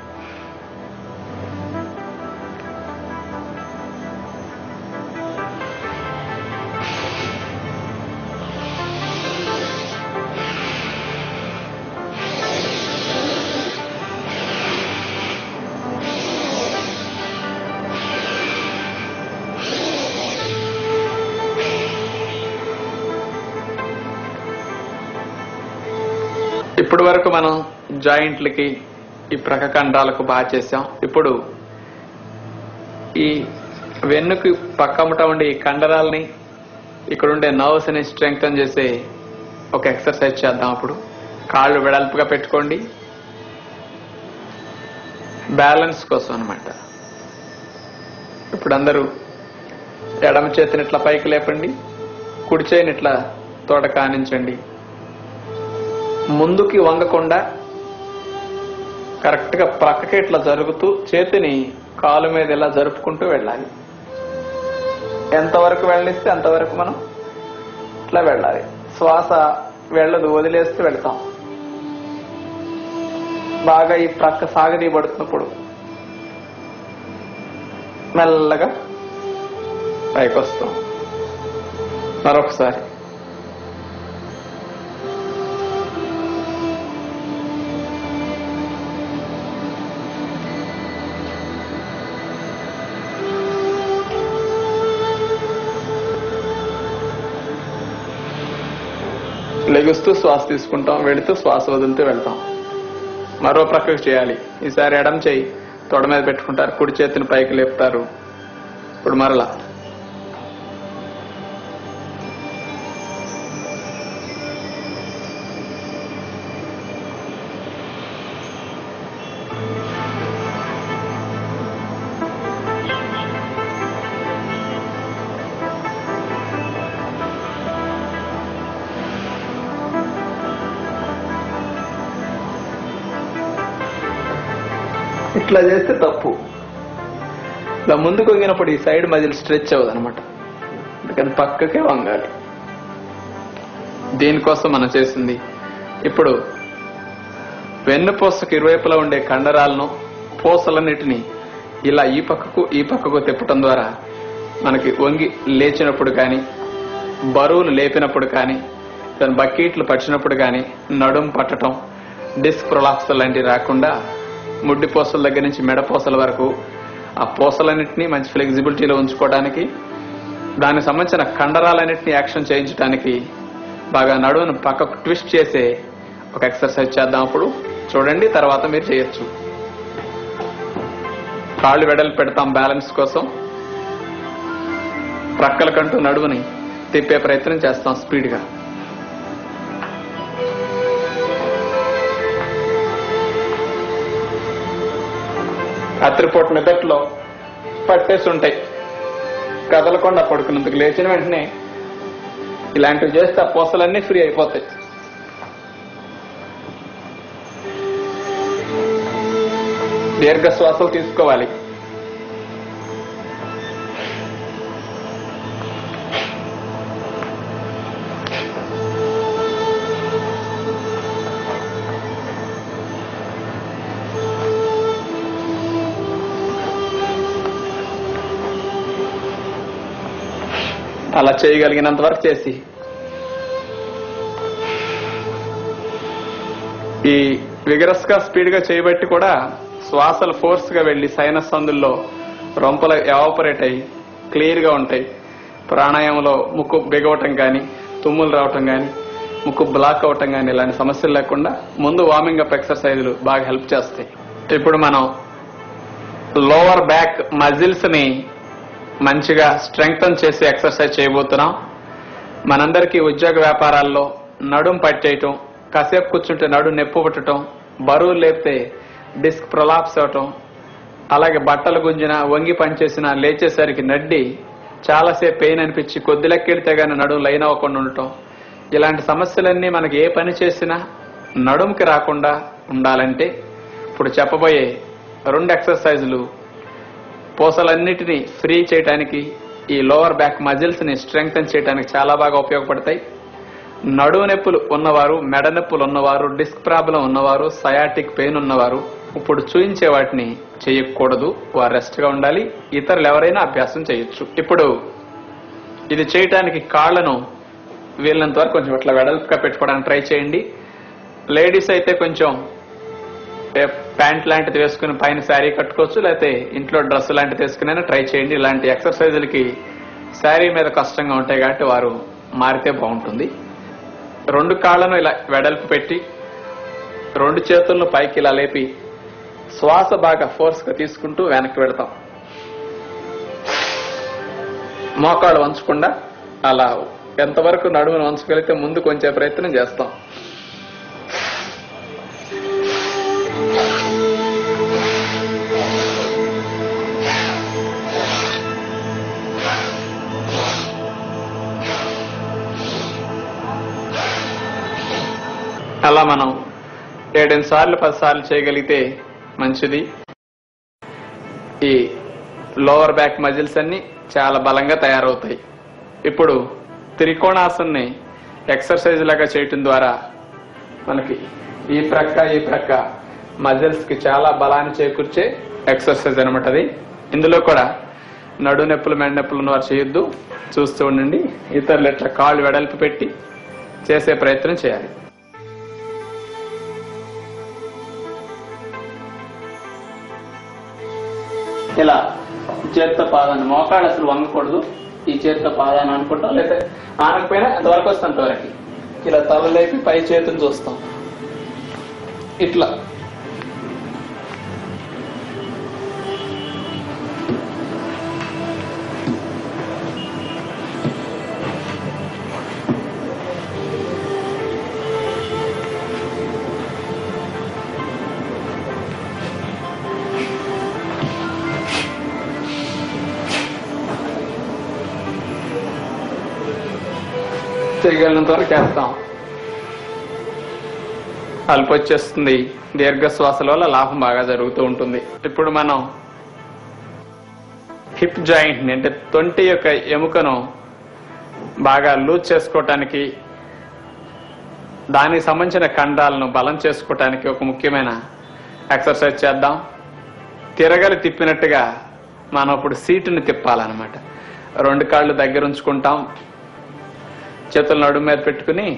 ఇప్పటి వరకు మనం జాయింట్లకి ఈ ప్రక్క కండాలకు బాగా చేసాం ఇప్పుడు ఈ వెన్నుకి పక్కమట ఉండే ఈ కండరాలని ఇక్కడ ఉండే నర్వ్స్ ని స్ట్రెంగ్తన్ చేసే ఒక ఎక్సర్సైజ్ చేద్దాం అప్పుడు కాళ్ళు వెడల్పుగా పెట్టుకోండి బ్యాలెన్స్ కోసం అన్నమాట ఇప్పుడు అందరూ ఎడమ చేతిని ఇట్లా పైకి లేపండి కుడి చేయిని ఇట్లా తోట కానించండి ముందుకి వంగకుండా కరెక్ట్ గా ప్రక్కకి ఇట్లా జరుగుతూ చేతిని కాలు మీద ఇలా జరుపుకుంటూ వెళ్ళాలి ఎంతవరకు వెళ్ళనిస్తే అంతవరకు మనం ఇట్లా వెళ్ళాలి శ్వాస వెళ్ళదు వదిలేస్తూ వెళ్తాం బాగా ఈ ప్రక్క సాగదీయబడుతున్నప్పుడు మెల్లగా పైకి వస్తాం మరొకసారి లెగుస్తూ శ్వాస తీసుకుంటాం వెళుతూ శ్వాస వదులుతూ వెళ్తాం మరో ప్రక్కకు చేయాలి ఈసారి ఎడం చేయి తొడ మీద పెట్టుకుంటారు కుడి చేతిని పైకి లేపుతారు ఇప్పుడు మరలా ఇట్లా చేస్తే తప్పు ఇలా ముందుకు వంగినప్పుడు ఈ సైడ్ మజిల్ స్ట్రెచ్ అవ్వదు అనమాట అందుకని పక్కకే వంగాలి దీనికోసం మనం చేసింది ఇప్పుడు వెన్నుపూసకు ఇరువైపులా ఉండే కండరాలను పూసలన్నిటిని ఇలా ఈ పక్కకు ఈ పక్కకు తిప్పటం ద్వారా మనకి వంగి లేచినప్పుడు కానీ బరువులు లేపినప్పుడు కానీ దాని బకెట్లు పచ్చినప్పుడు కానీ నడుం పట్టడం డిస్క్ ప్రొలాప్స్ లాంటివి రాకుండా ముడ్డి పూసల దగ్గర నుంచి మెడ పూసల వరకు ఆ పూసలన్నింటినీ మంచి ఫ్లెక్సిబిలిటీలో ఉంచుకోవడానికి దానికి సంబంధించిన కండరాలన్నింటినీ యాక్షన్ చేయించడానికి బాగా నడువును పక్కకు ట్విస్ట్ చేసే ఒక ఎక్సర్సైజ్ చేద్దాం అప్పుడు చూడండి తర్వాత మీరు చేయొచ్చు కాళ్ళు వెడలు పెడతాం బ్యాలెన్స్ కోసం ప్రక్కలకంటూ నడువుని తిప్పే ప్రయత్నం చేస్తాం స్పీడ్గా రాత్రిపూట మెదట్లో పట్టేసి ఉంటాయి కదలకుండా పడుకున్నందుకు లేచిన వెంటనే ఇలాంటివి చేస్తే ఆ పూసలన్నీ ఫ్రీ అయిపోతాయి దీర్ఘ శ్వాసలు తీసుకోవాలి అలా చేయగలిగినంత వరకు చేసి ఈ విగరస్ గా స్పీడ్ గా చేయబట్టి కూడా శ్వాసలు ఫోర్స్ గా వెళ్లి సైనస్ సందుల్లో రొంపలు ఎవాపరేట్ అయ్యి క్లియర్ గా ఉంటాయి ప్రాణాయామంలో ముక్కు బిగవటం కానీ తుమ్ములు రావటం కానీ ముక్కు బ్లాక్ అవటం కానీ ఇలాంటి సమస్యలు లేకుండా ముందు వార్మింగ్ అప్ ఎక్సర్సైజులు బాగా హెల్ప్ చేస్తాయి ఇప్పుడు మనం లోవర్ బ్యాక్ మజిల్స్ ని మంచిగా స్ట్రెంగ్తన్ చేసి ఎక్సర్సైజ్ చేయబోతున్నాం మనందరికీ ఉద్యోగ వ్యాపారాల్లో నడుం పట్టేయటం కాసేపు కూర్చుంటే నడు నొప్పి పుట్టడం బరువు లేపితే డిస్క్ ప్రొలాప్స్ అవటం అలాగే బట్టలు గుంజిన వంగి పనిచేసిన లేచేసరికి నడ్డి చాలాసేపు పెయిన్ అనిపించి కొద్ది లెక్కెడితే గానీ నడుము లైన్ అవ్వకుండా ఉండటం ఇలాంటి సమస్యలన్నీ మనకి ఏ పని చేసినా నడుముకి రాకుండా ఉండాలంటే ఇప్పుడు చెప్పబోయే రెండు ఎక్సర్సైజులు పూసలన్నిటినీ ఫ్రీ చేయడానికి ఈ లోవర్ బ్యాక్ మజిల్స్ ని స్ట్రెంగ్తన్ చేయడానికి చాలా బాగా ఉపయోగపడతాయి నడువు నొప్పులు ఉన్నవారు మెడ నొప్పులు ఉన్నవారు డిస్క్ ప్రాబ్లం ఉన్నవారు సయాటిక్ పెయిన్ ఉన్నవారు ఇప్పుడు చూయించే వాటిని చేయకూడదు వారు రెస్ట్ గా ఉండాలి ఇతరులు ఎవరైనా అభ్యాసం చేయొచ్చు ఇప్పుడు ఇది చేయటానికి కాళ్లను వీళ్ళంత వరకు కొంచెం ఇట్లా వెడల్పుగా పెట్టుకోవడానికి ట్రై చేయండి లేడీస్ అయితే కొంచెం ఏ- ప్యాంట్ లాంటిది వేసుకుని పైన శారీ కట్టుకోవచ్చు లేకపోతే ఇంట్లో డ్రెస్ లాంటిది వేసుకునైనా ట్రై చేయండి ఇలాంటి ఎక్సర్సైజులకి శారీ మీద కష్టంగా ఉంటాయి కాబట్టి వారు మారితే బాగుంటుంది రెండు కాళ్ళను ఇలా వెడల్పు పెట్టి రెండు చేతులను పైకి ఇలా లేపి శ్వాస బాగా ఫోర్స్ గా తీసుకుంటూ వెనక్కి పెడతాం మోకాళ్ళు వంచకుండా అలా ఎంతవరకు నడుమును వంచగలిగితే ముందు కొంచెం ప్రయత్నం చేస్తాం అలా మనం ఏడెనిమిది సార్లు పది సార్లు చేయగలిగితే మంచిది ఈ లోవర్ బ్యాక్ మజిల్స్ అన్ని చాలా బలంగా తయారవుతాయి ఇప్పుడు త్రికోణాసన్ని ఎక్సర్సైజ్ లాగా చేయటం ద్వారా మనకి ఈ ప్రక్క ఈ ప్రక్క మజిల్స్ కి చాలా బలాన్ని చేకూర్చే ఎక్సర్సైజ్ అనమాట అది ఇందులో కూడా నడు నొప్పులు మెడ నొప్పులు ఉన్నవారు చేయొద్దు చూస్తూ ఉండండి ఇతరులు ఇట్లా కాళ్ళు వెడల్పు పెట్టి చేసే ప్రయత్నం చేయాలి ఇలా చేత్తో పాదాన్ని మోకాళ్ళు అసలు వంగకూడదు ఈ చేత్తో పాదాన్ని అనుకుంటాం లేకపోతే ఆనకపోయినా అంతవరకు వస్తాం అంతవరకు ఇలా తల లేపి పై చేతిని చూస్తాం ఇట్లా చేయగలిగినంత వరకు చేస్తాం అల్ప వచ్చేస్తుంది దీర్ఘ శ్వాసల వల్ల లాభం బాగా జరుగుతూ ఉంటుంది ఇప్పుడు మనం హిప్ జాయింట్ ని అంటే తొంటి యొక్క ఎముకను బాగా లూజ్ చేసుకోవటానికి దానికి సంబంధించిన ఖండాలను బలం చేసుకోవటానికి ఒక ముఖ్యమైన ఎక్సర్సైజ్ చేద్దాం తిరగలి తిప్పినట్టుగా మనం ఇప్పుడు సీటుని తిప్పాలన్నమాట రెండు కాళ్ళు దగ్గర ఉంచుకుంటాం చేతులు నడుము మీద పెట్టుకుని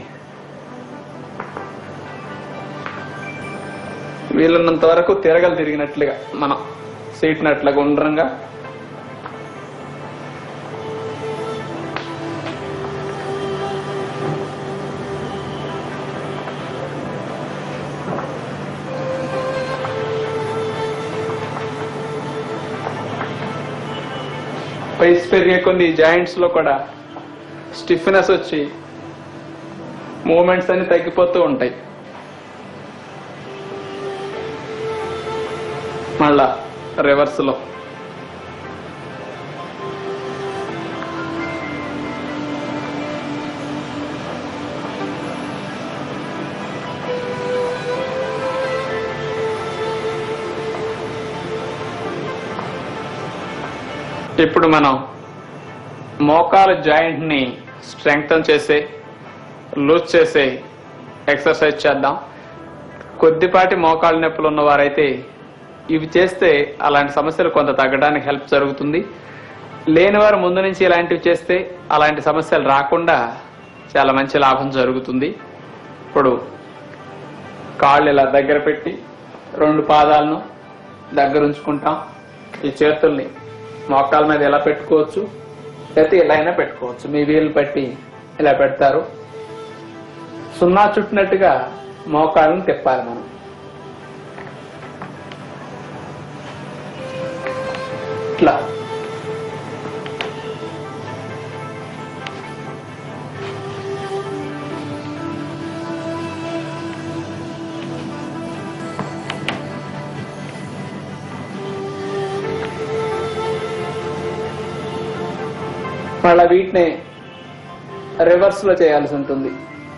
వీలున్నంత వరకు తిరగలు తిరిగినట్లుగా మనం సీట్ నట్లుగా గుండ్రంగా వయసు పెరిగే కొన్ని జాయింట్స్ లో కూడా స్టిఫ్నెస్ వచ్చి మూమెంట్స్ అన్ని తగ్గిపోతూ ఉంటాయి మళ్ళా రివర్స్ లో ఇప్పుడు మనం మోకాలు జాయింట్ ని స్ట్రెంగ్తన్ చేసే లూజ్ చేసే ఎక్సర్సైజ్ చేద్దాం కొద్దిపాటి మోకాలు నొప్పులు ఉన్నవారైతే ఇవి చేస్తే అలాంటి సమస్యలు కొంత తగ్గడానికి హెల్ప్ జరుగుతుంది లేనివారు ముందు నుంచి ఇలాంటివి చేస్తే అలాంటి సమస్యలు రాకుండా చాలా మంచి లాభం జరుగుతుంది ఇప్పుడు కాళ్ళు ఇలా దగ్గర పెట్టి రెండు పాదాలను దగ్గర ఉంచుకుంటాం ఈ చేతుల్ని మోకాల మీద ఎలా పెట్టుకోవచ్చు లేకపోతే ఇలా అయినా పెట్టుకోవచ్చు మీ వీలు బట్టి ఇలా పెడతారు సున్నా చుట్టినట్టుగా మోకాళ్ళని తిప్పాలి మనం ఇట్లా మళ్ళా వీటిని రివర్స్ లో చేయాల్సి ఉంటుంది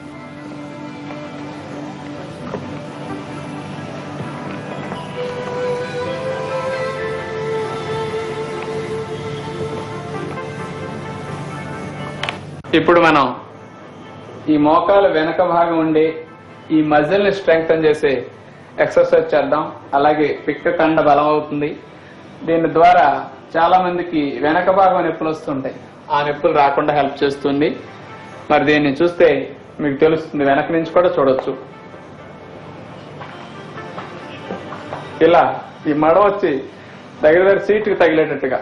ఇప్పుడు మనం ఈ మోకాలు వెనక భాగం ఉండే ఈ మజిల్ ని స్ట్రెంగ్తన్ చేసే ఎక్సర్సైజ్ చేద్దాం అలాగే పిక్క కండ బలం అవుతుంది దీని ద్వారా చాలా మందికి వెనక భాగం నొప్పులు వస్తుంటాయి ఆ నొప్పులు రాకుండా హెల్ప్ చేస్తుంది మరి దీన్ని చూస్తే మీకు తెలుస్తుంది వెనక నుంచి కూడా చూడొచ్చు ఇలా ఈ మడ వచ్చి దగ్గర దగ్గర సీటుకి తగిలేటట్టుగా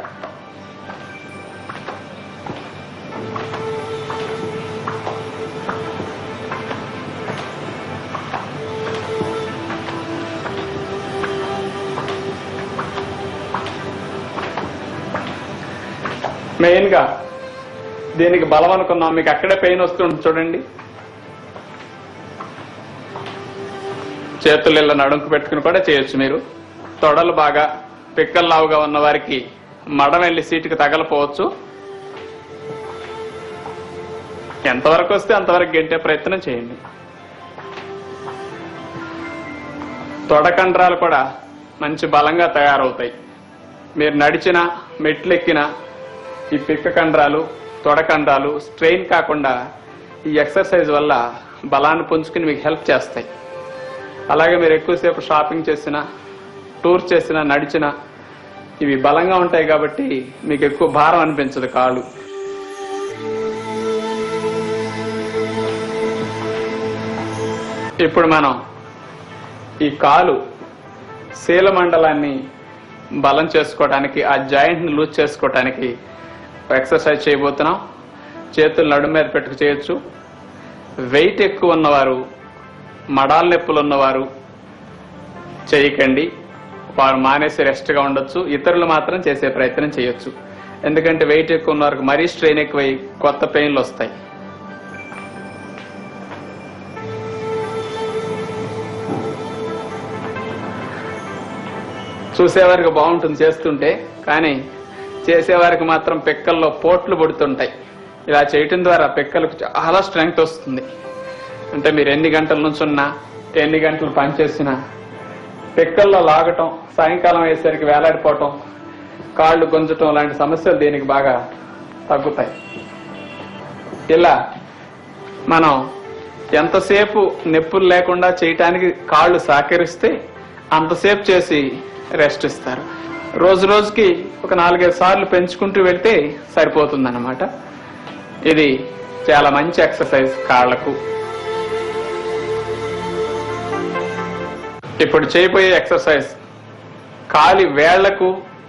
మెయిన్ గా దీనికి బలం అనుకున్నాం మీకు అక్కడే పెయిన్ వస్తుంది చూడండి చేతులు ఇలా నడుంకు పెట్టుకుని కూడా చేయొచ్చు మీరు తొడలు బాగా పిక్కల్లావుగా ఉన్న వారికి మడం వెళ్ళి సీటుకి తగలపోవచ్చు ఎంతవరకు వస్తే అంతవరకు గెంటే ప్రయత్నం చేయండి తొడకండ్రాలు కూడా మంచి బలంగా తయారవుతాయి మీరు నడిచిన మెట్లెక్కిన ఈ పిక్క కండరాలు తొడకండరాలు స్ట్రెయిన్ కాకుండా ఈ ఎక్సర్సైజ్ వల్ల బలాన్ని పుంజుకుని మీకు హెల్ప్ చేస్తాయి అలాగే మీరు ఎక్కువసేపు షాపింగ్ చేసిన టూర్ చేసిన నడిచిన ఇవి బలంగా ఉంటాయి కాబట్టి మీకు ఎక్కువ భారం అనిపించదు కాళ్ళు ఇప్పుడు మనం ఈ కాలు శీల మండలాన్ని బలం చేసుకోవడానికి ఆ జాయింట్ ని లూజ్ చేసుకోవడానికి ఎక్సర్సైజ్ చేయబోతున్నాం చేతులు నడుము మీద పెట్టుకు చేయొచ్చు వెయిట్ ఎక్కువ ఉన్నవారు మడాల నొప్పులు ఉన్నవారు చేయకండి వారు మానేసి రెస్ట్ గా ఉండొచ్చు ఇతరులు మాత్రం చేసే ప్రయత్నం చేయొచ్చు ఎందుకంటే వెయిట్ ఎక్కువ ఉన్న వారికి మరీ స్ట్రెయిన్ ఎక్కువై కొత్త పెయిన్లు వస్తాయి చూసేవారికి బాగుంటుంది చేస్తుంటే కానీ చేసేవారికి మాత్రం పిక్కల్లో పోట్లు పడుతుంటాయి ఇలా చేయటం ద్వారా పిక్కలకు చాలా స్ట్రెంగ్త్ వస్తుంది అంటే మీరు ఎన్ని గంటల నుంచి ఉన్నా ఎన్ని గంటలు పనిచేసినా పిక్కల్లో లాగటం సాయంకాలం అయ్యేసరికి వేలాడిపోవటం కాళ్ళు గుంజటం లాంటి సమస్యలు దీనికి బాగా తగ్గుతాయి ఇలా మనం ఎంతసేపు నొప్పులు లేకుండా చేయటానికి కాళ్ళు సహకరిస్తే అంతసేపు చేసి రెస్ట్ ఇస్తారు రోజు రోజుకి ఒక నాలుగైదు సార్లు పెంచుకుంటూ వెళ్తే సరిపోతుంది ఇది చాలా మంచి ఎక్సర్సైజ్ కాళ్లకు ఇప్పుడు చేయబోయే ఎక్సర్సైజ్ కాలి వేళ్లకు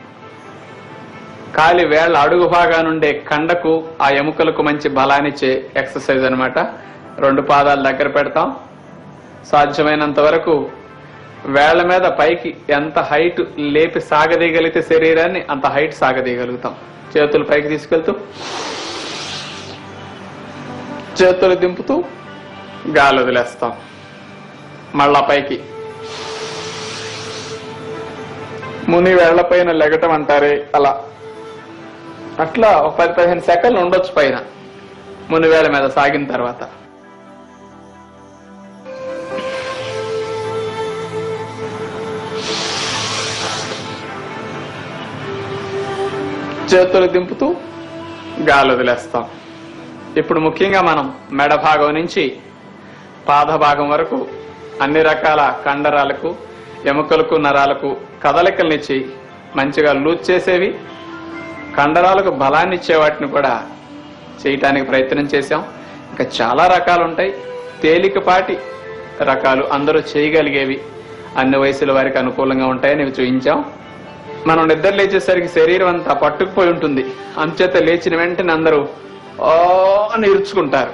కాలి వేళ్ల అడుగు భాగానుండే కండకు ఆ ఎముకలకు మంచి బలాన్నిచ్చే ఎక్సర్సైజ్ అన్నమాట రెండు పాదాలు దగ్గర పెడతాం సాధ్యమైనంత వరకు వేళ్ల మీద పైకి ఎంత హైట్ లేపి సాగదీయగలిగితే శరీరాన్ని అంత హైట్ సాగదీయగలుగుతాం చేతులు పైకి తీసుకెళ్తూ చేతులు దింపుతూ గాలి వదిలేస్తాం మళ్ళా పైకి ముని వేళ్లపైన లెగటం అంటారే అలా అట్లా ఒక పది పదిహేను సెకండ్లు ఉండొచ్చు పైన ముని వేళ మీద సాగిన తర్వాత చేతులు దింపుతూ గాలి వదిలేస్తాం ఇప్పుడు ముఖ్యంగా మనం మెడ భాగం నుంచి పాద భాగం వరకు అన్ని రకాల కండరాలకు ఎముకలకు నరాలకు కదలికలనిచ్చి మంచిగా లూజ్ చేసేవి కండరాలకు బలాన్ని ఇచ్చే వాటిని కూడా చేయటానికి ప్రయత్నం చేశాం ఇంకా చాలా రకాలు ఉంటాయి తేలికపాటి రకాలు అందరూ చేయగలిగేవి అన్ని వయసుల వారికి అనుకూలంగా ఉంటాయని ఇవి చూపించాం మనం నిద్ర లేచేసరికి శరీరం అంతా పట్టుకుపోయి ఉంటుంది అంచేత లేచిన వెంటనే అందరూ ఓ అని ఇరుచుకుంటారు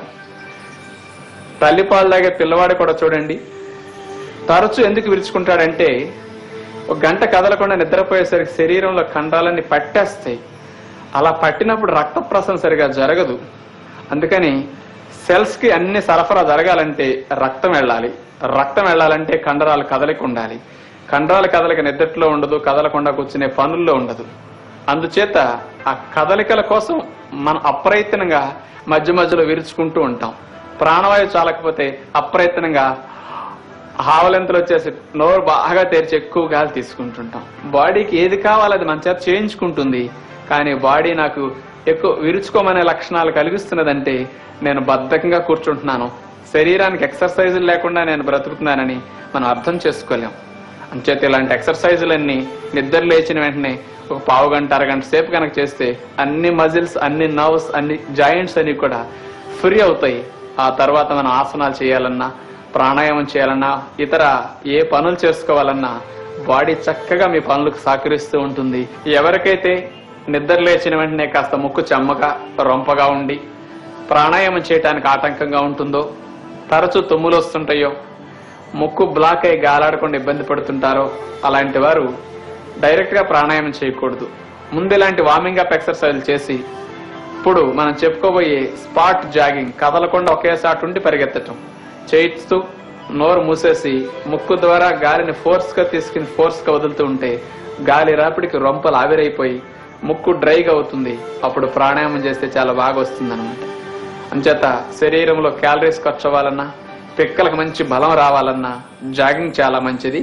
తల్లిపాలు తాగే పిల్లవాడు కూడా చూడండి తరచూ ఎందుకు విరుచుకుంటాడంటే ఒక గంట కదలకుండా నిద్రపోయేసరికి శరీరంలో ఖండాలన్నీ పట్టేస్తాయి అలా పట్టినప్పుడు రక్త ప్రసరణ సరిగా జరగదు అందుకని సెల్స్ కి అన్ని సరఫరా జరగాలంటే రక్తం వెళ్ళాలి రక్తం వెళ్ళాలంటే కండరాలు కదలిక ఉండాలి కండరాల కదలిక నిద్రలో ఉండదు కదలకుండా కూర్చునే పనుల్లో ఉండదు అందుచేత ఆ కదలికల కోసం మనం అప్రయత్నంగా మధ్య మధ్యలో విరుచుకుంటూ ఉంటాం ప్రాణవాయువు చాలకపోతే అప్రయత్నంగా హావలెంతలు వచ్చేసి నోరు బాగా తెరిచి ఎక్కువ గాలి తీసుకుంటుంటాం బాడీకి ఏది కావాలో అది మన చేత చేయించుకుంటుంది కానీ బాడీ నాకు ఎక్కువ విరుచుకోమనే లక్షణాలు కలిగిస్తున్నదంటే నేను బద్ధకంగా కూర్చుంటున్నాను శరీరానికి ఎక్సర్సైజులు లేకుండా నేను బ్రతుకుతున్నానని మనం అర్థం చేసుకోలేం అంచేత ఇలాంటి ఎక్సర్సైజులన్నీ నిద్ర లేచిన వెంటనే ఒక పావు గంట అరగంట సేపు కనుక చేస్తే అన్ని మజిల్స్ అన్ని నర్వ్స్ అన్ని జాయింట్స్ అన్ని కూడా ఫ్రీ అవుతాయి ఆ తర్వాత మనం ఆసనాలు చేయాలన్నా ప్రాణాయామం చేయాలన్నా ఇతర ఏ పనులు చేసుకోవాలన్నా బాడీ చక్కగా మీ పనులకు సహకరిస్తూ ఉంటుంది ఎవరికైతే నిద్ర లేచిన వెంటనే కాస్త ముక్కు చెమ్మగా రొంపగా ఉండి ప్రాణాయామం చేయడానికి ఆటంకంగా ఉంటుందో తరచూ తుమ్ములు వస్తుంటాయో ముక్కు బ్లాక్ అయి గాలాడకుండా ఇబ్బంది పడుతుంటారో అలాంటి వారు డైరెక్ట్ గా ప్రాణాయామం చేయకూడదు ముందు ఇలాంటి వార్మింగ్ అప్ ఎక్సర్సైజ్ చేసి ఇప్పుడు మనం చెప్పుకోబోయే స్పాట్ జాగింగ్ కదలకుండా ఒకేసారి ఉండి పరిగెత్తటం చేయిస్తూ నోరు మూసేసి ముక్కు ద్వారా గాలిని ఫోర్స్ గా తీసుకుని ఫోర్స్ గా వదులుతూ ఉంటే గాలి రాపిడికి రొంపలు ఆవిరైపోయి ముక్కు డ్రైగా అవుతుంది అప్పుడు ప్రాణాయామం చేస్తే చాలా బాగా వస్తుంది అనమాట అంచేత శరీరంలో క్యాలరీస్ ఖర్చు అవ్వాలన్నా పిక్కలకు మంచి బలం రావాలన్నా జాగింగ్ చాలా మంచిది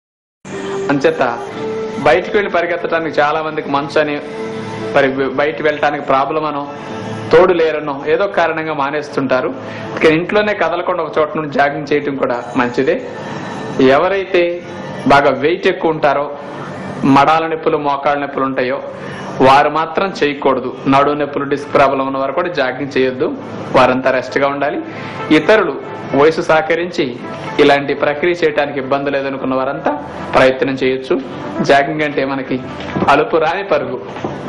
అంచేత బయటికి వెళ్ళి పరిగెత్తడానికి చాలా మందికి మంచు అని మరి బయటికి వెళ్ళటానికి ప్రాబ్లం అనో తోడు లేరనో ఏదో కారణంగా మానేస్తుంటారు ఇక ఇంట్లోనే కదలకుండా ఒక చోట నుండి జాగింగ్ చేయటం కూడా మంచిదే ఎవరైతే బాగా వెయిట్ ఎక్కువ ఉంటారో మడాల నొప్పులు మోకాళ్ళ నొప్పులు ఉంటాయో వారు మాత్రం చేయకూడదు నడు నొప్పులు డిస్క్ ప్రాబ్లం ఉన్న వారు కూడా జాగింగ్ చేయొద్దు వారంతా రెస్ట్ గా ఉండాలి ఇతరులు వయసు సహకరించి ఇలాంటి ప్రక్రియ చేయడానికి ఇబ్బంది లేదనుకున్న వారంతా ప్రయత్నం చేయొచ్చు జాగింగ్ అంటే మనకి అలుపు రాని పరుగు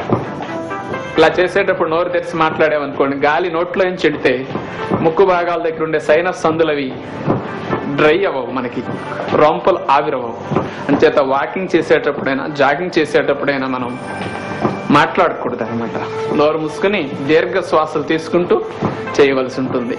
ఇలా చేసేటప్పుడు నోరు తెరిచి మాట్లాడామనుకోండి గాలి నోట్లో నుంచి చెడితే ముక్కు భాగాల దగ్గర ఉండే సైనస్ సందులవి డ్రై అవ్వవు మనకి రొంపలు ఆవిరవవు అంచేత వాకింగ్ చేసేటప్పుడైనా జాగింగ్ చేసేటప్పుడైనా మనం మాట్లాడకూడదు అనమాట నోరు మూసుకుని దీర్ఘ శ్వాసలు తీసుకుంటూ చేయవలసి ఉంటుంది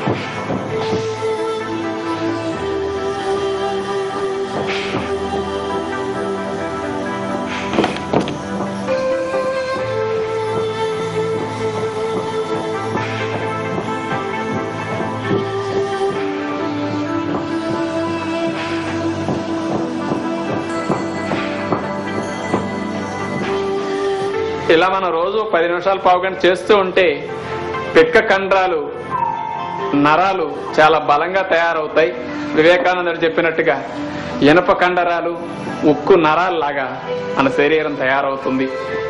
ఇలా మనం రోజు పది నిమిషాలు పావు గంట చేస్తూ ఉంటే పిక్క కండరాలు నరాలు చాలా బలంగా తయారవుతాయి వివేకానందుడు చెప్పినట్టుగా ఇనప కండరాలు ఉక్కు నరాలు లాగా మన శరీరం తయారవుతుంది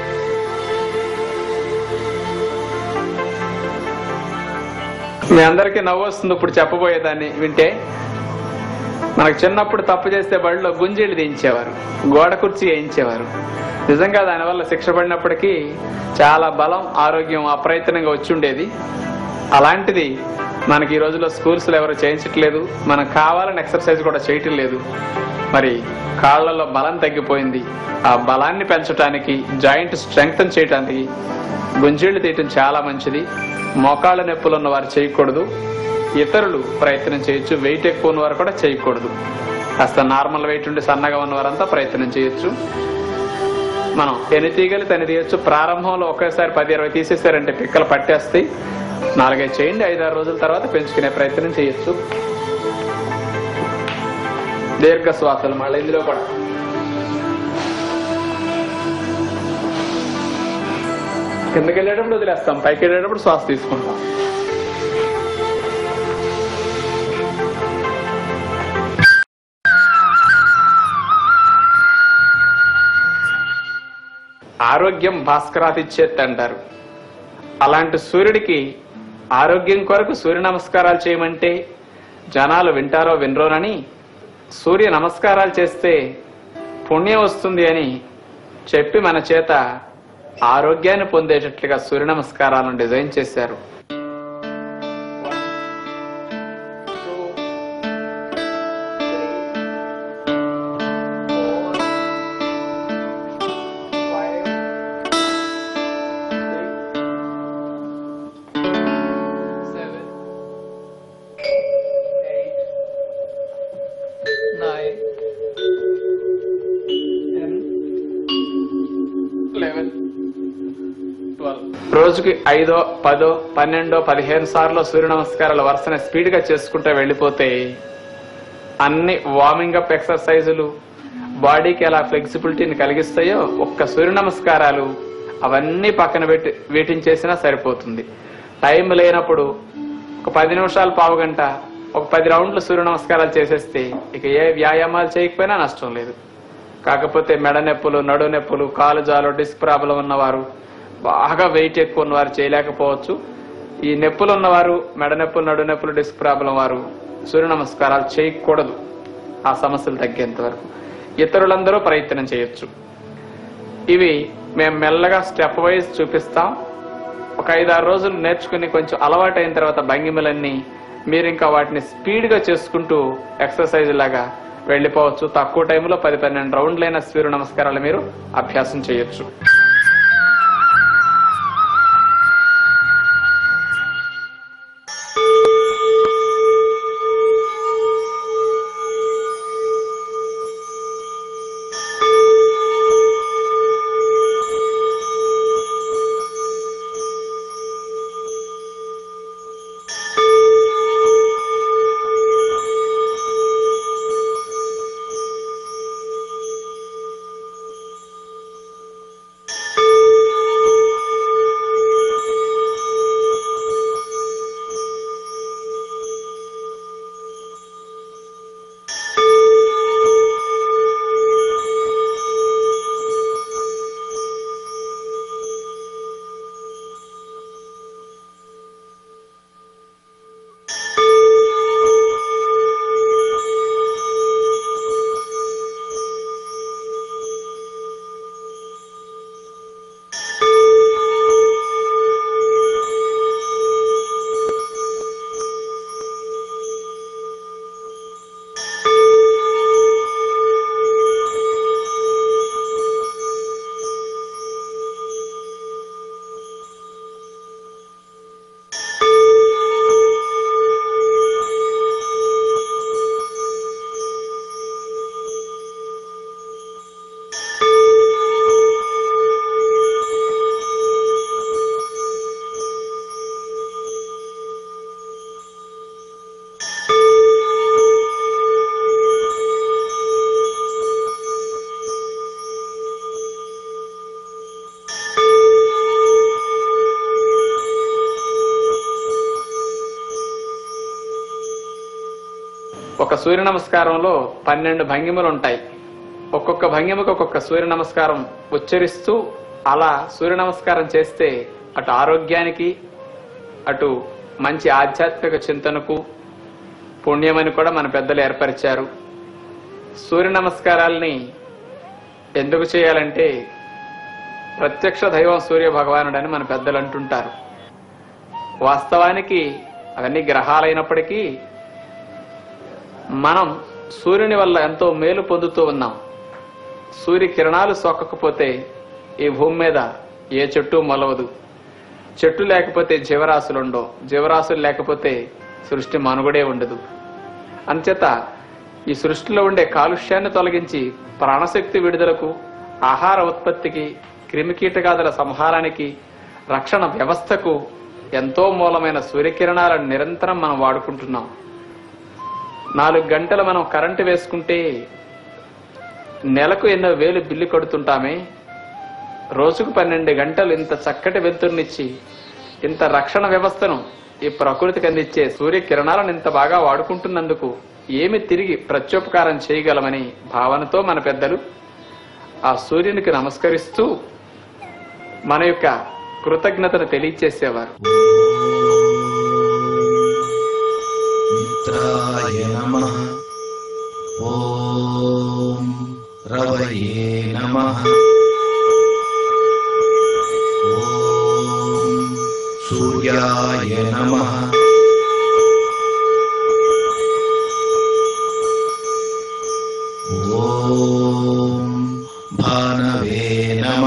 మీ అందరికీ నవ్వు వస్తుంది ఇప్పుడు చెప్పబోయేదాన్ని వింటే మనకు చిన్నప్పుడు తప్పు చేస్తే బడిలో గుంజీళ్ళు దించేవారు గోడ కుర్చీ వేయించేవారు నిజంగా దానివల్ల శిక్ష పడినప్పటికీ చాలా బలం ఆరోగ్యం అప్రయత్నంగా వచ్చి ఉండేది అలాంటిది మనకి ఈ రోజుల్లో స్కూల్స్ లో ఎవరు చేయించట్లేదు మనం కావాలని ఎక్సర్సైజ్ కూడా చేయటం లేదు మరి కాళ్ళలో బలం తగ్గిపోయింది ఆ బలాన్ని పెంచడానికి జాయింట్ స్ట్రెంగ్తన్ చేయడానికి గుంజీళ్లు తీయటం చాలా మంచిది మోకాళ్ళ నొప్పులు ఉన్న వారు చేయకూడదు ఇతరులు ప్రయత్నం చేయొచ్చు వెయిట్ ఎక్కువ ఉన్న వారు కూడా చేయకూడదు కాస్త నార్మల్ వెయిట్ ఉండి సన్నగా ఉన్న వారంతా ప్రయత్నం చేయొచ్చు మనం ఎన్ని తీగలు తని తీయొచ్చు ప్రారంభంలో ఒకేసారి పది ఇరవై తీసేసారంటే పిక్కలు పట్టేస్తాయి నాలుగైదు చేయండి ఐదారు రోజుల తర్వాత పెంచుకునే ప్రయత్నం చేయొచ్చు దీర్ఘ శ్వాసలు మళ్ళీ ఇందులో కూడా కిందకి వెళ్ళేటప్పుడు వదిలేస్తాం పైకి వెళ్ళేటప్పుడు శ్వాస తీసుకుంటాం ఆరోగ్యం భాస్కరాతిచ్చేత్ అంటారు అలాంటి సూర్యుడికి ఆరోగ్యం కొరకు సూర్య నమస్కారాలు చేయమంటే జనాలు వింటారో వినరోనని సూర్య నమస్కారాలు చేస్తే పుణ్యం వస్తుంది అని చెప్పి మన చేత ఆరోగ్యాన్ని పొందేటట్లుగా సూర్య నమస్కారాలను డిజైన్ చేశారు రోజుకి ఐదో పదో పన్నెండో పదిహేను సార్లు సూర్య నమస్కారాలు వరుసన స్పీడ్ గా చేసుకుంటూ వెళ్ళిపోతే అన్ని వార్మింగ్ అప్ ఎక్సర్సైజులు బాడీకి ఎలా ఫ్లెక్సిబిలిటీని కలిగిస్తాయో ఒక్క సూర్య నమస్కారాలు అవన్నీ పక్కన పెట్టి వీటిని చేసినా సరిపోతుంది టైం లేనప్పుడు ఒక పది నిమిషాలు పావు గంట ఒక పది రౌండ్లు సూర్య నమస్కారాలు చేసేస్తే ఇక ఏ వ్యాయామాలు చేయకపోయినా నష్టం లేదు కాకపోతే మెడ నొప్పులు నడు నొప్పులు కాలు జాలు డిస్క్ ప్రాబ్లం ఉన్నవారు బాగా వెయిట్ ఎక్కువ ఉన్నవారు చేయలేకపోవచ్చు ఈ నొప్పులు ఉన్నవారు మెడ నొప్పులు నడు నొప్పులు డిస్క్ ప్రాబ్లం వారు సూర్య నమస్కారాలు చేయకూడదు ఆ సమస్యలు తగ్గేంత వరకు ఇతరులందరూ ప్రయత్నం చేయొచ్చు ఇవి మేము మెల్లగా స్టెప్ వైజ్ చూపిస్తాం ఒక ఐదారు రోజులు నేర్చుకుని కొంచెం అలవాటు అయిన తర్వాత భంగిమలన్నీ మీరు ఇంకా వాటిని స్పీడ్ గా చేసుకుంటూ ఎక్సర్సైజ్ లాగా వెళ్ళిపోవచ్చు తక్కువ టైంలో పది పన్నెండు రౌండ్లైన సూర్య నమస్కారాలు మీరు అభ్యాసం చేయొచ్చు ఒక సూర్య నమస్కారంలో పన్నెండు భంగిమలు ఉంటాయి ఒక్కొక్క భంగిమకు ఒక్కొక్క సూర్య నమస్కారం ఉచ్చరిస్తూ అలా సూర్య నమస్కారం చేస్తే అటు ఆరోగ్యానికి అటు మంచి ఆధ్యాత్మిక చింతనకు పుణ్యమని కూడా మన పెద్దలు ఏర్పరిచారు సూర్య నమస్కారాల్ని ఎందుకు చేయాలంటే ప్రత్యక్ష దైవం సూర్య భగవానుడని మన పెద్దలు అంటుంటారు వాస్తవానికి అవన్నీ గ్రహాలైనప్పటికీ మనం సూర్యుని వల్ల ఎంతో మేలు పొందుతూ ఉన్నాం సూర్య కిరణాలు సోకకపోతే ఈ భూమి మీద ఏ చెట్టు మొలవదు చెట్టు లేకపోతే జీవరాశులుండవు జీవరాశులు లేకపోతే సృష్టి మనుగడే ఉండదు అంచేత ఈ సృష్టిలో ఉండే కాలుష్యాన్ని తొలగించి ప్రాణశక్తి విడుదలకు ఆహార ఉత్పత్తికి క్రిమికీటకాదుల సంహారానికి రక్షణ వ్యవస్థకు ఎంతో మూలమైన సూర్యకిరణాలను నిరంతరం మనం వాడుకుంటున్నాం నాలుగు గంటలు మనం కరెంటు వేసుకుంటే నెలకు ఎన్నో వేలు బిల్లు కడుతుంటామే రోజుకు పన్నెండు గంటలు ఇంత చక్కటి వెలుతురునిచ్చి ఇంత రక్షణ వ్యవస్థను ఈ ప్రకృతికి అందించే సూర్యకిరణాలను ఇంత బాగా వాడుకుంటున్నందుకు ఏమి తిరిగి ప్రత్యుపకారం చేయగలమని భావనతో మన పెద్దలు ఆ సూర్యునికి నమస్కరిస్తూ మన యొక్క కృతజ్ఞతను తెలియచేసేవారు మిత్రాయ నమ ఓం రవయే నమ ఓం సూర్యాయ నమ ఓం భానవే నమ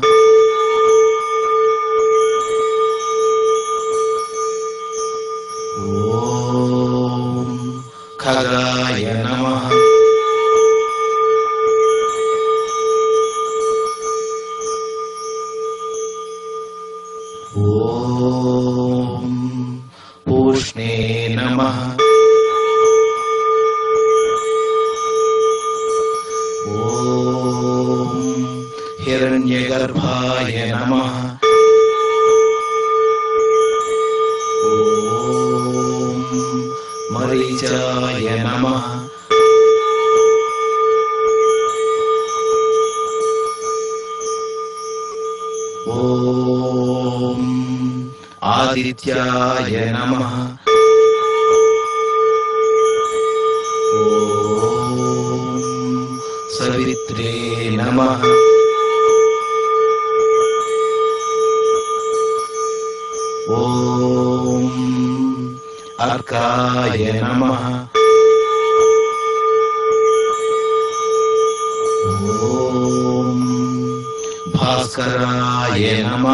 ఓం ఖగాయ నమ ఓం పూష్ణే నమ ఓం హిరణ్యగర్భాయ నమ ఓం మరీచాయ నమ ఓం ఆదిత్యాయ నమ ఓం సవిత్రే నమ ఓం అర్కాయ నమ ఓం భాస్కరాయ నమ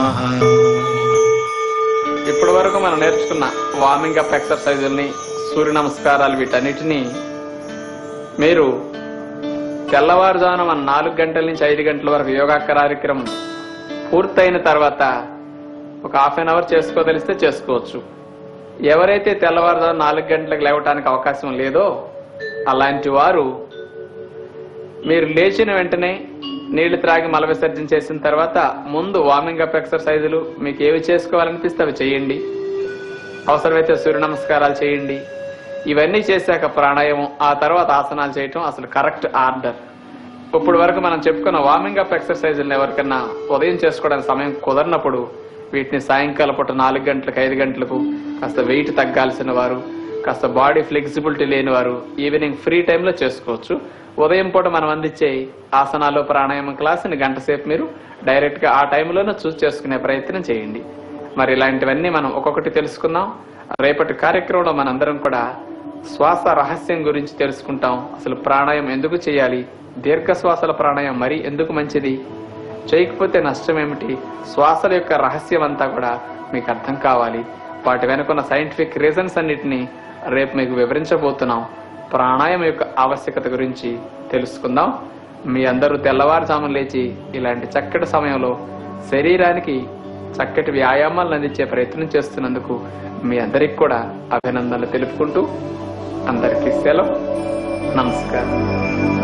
ఇప్పటి వరకు మనం నేర్చుకున్న వార్మింగ్ అప్ ఎక్సర్సైజుల్ని సూర్య నమస్కారాలు వీటన్నిటినీ మీరు తెల్లవారుజామున మన నాలుగు గంటల నుంచి ఐదు గంటల వరకు యోగా కార్యక్రమం పూర్తయిన తర్వాత ఒక హాఫ్ అన్ అవర్ చేసుకోదలిస్తే చేసుకోవచ్చు ఎవరైతే తెల్లవారుజామున నాలుగు గంటలకు లేవటానికి అవకాశం లేదో అలాంటి వారు మీరు లేచిన వెంటనే నీళ్లు త్రాగి మల విసర్జన చేసిన తర్వాత ముందు వార్మింగ్ అప్ ఎక్సర్సైజులు మీకు ఏవి చేసుకోవాలనిపిస్తే అవి చేయండి అవసరమైతే సూర్య నమస్కారాలు చేయండి ఇవన్నీ చేశాక ప్రాణాయామం ఆ తర్వాత ఆసనాలు చేయటం అసలు కరెక్ట్ ఆర్డర్ ఇప్పుడు వరకు మనం చెప్పుకున్న వార్మింగ్ అప్ ఎక్సర్సైజులను ఎవరికన్నా ఉదయం చేసుకోవడానికి సమయం కుదరినప్పుడు వీటిని సాయంకాలం పూట నాలుగు గంటలకు ఐదు గంటలకు కాస్త వెయిట్ తగ్గాల్సిన వారు కాస్త బాడీ ఫ్లెక్సిబిలిటీ లేని వారు ఈవినింగ్ ఫ్రీ టైంలో చేసుకోవచ్చు ఉదయం పూట మనం అందించే ఆసనాలు ప్రాణాయామం క్లాసుని గంట సేపు మీరు డైరెక్ట్ గా ఆ టైంలోనే చూస్ చేసుకునే ప్రయత్నం చేయండి మరి ఇలాంటివన్నీ మనం ఒక్కొక్కటి తెలుసుకుందాం రేపటి కార్యక్రమంలో మనందరం కూడా శ్వాస రహస్యం గురించి తెలుసుకుంటాం అసలు ప్రాణాయామం ఎందుకు చేయాలి దీర్ఘ శ్వాసల ప్రాణాయామం మరి ఎందుకు మంచిది చేయకపోతే నష్టం ఏమిటి శ్వాసల యొక్క రహస్యం అంతా కూడా మీకు అర్థం కావాలి వాటి వెనుకున్న సైంటిఫిక్ రీజన్స్ అన్నిటిని రేపు మీకు వివరించబోతున్నాం ప్రాణాయామం యొక్క ఆవశ్యకత గురించి తెలుసుకుందాం మీ అందరూ తెల్లవారుజామున లేచి ఇలాంటి చక్కటి సమయంలో శరీరానికి చక్కటి వ్యాయామాలను అందించే ప్రయత్నం చేస్తున్నందుకు మీ అందరికి కూడా అభినందనలు తెలుపుకుంటూ అందరికీ సెలవు నమస్కారం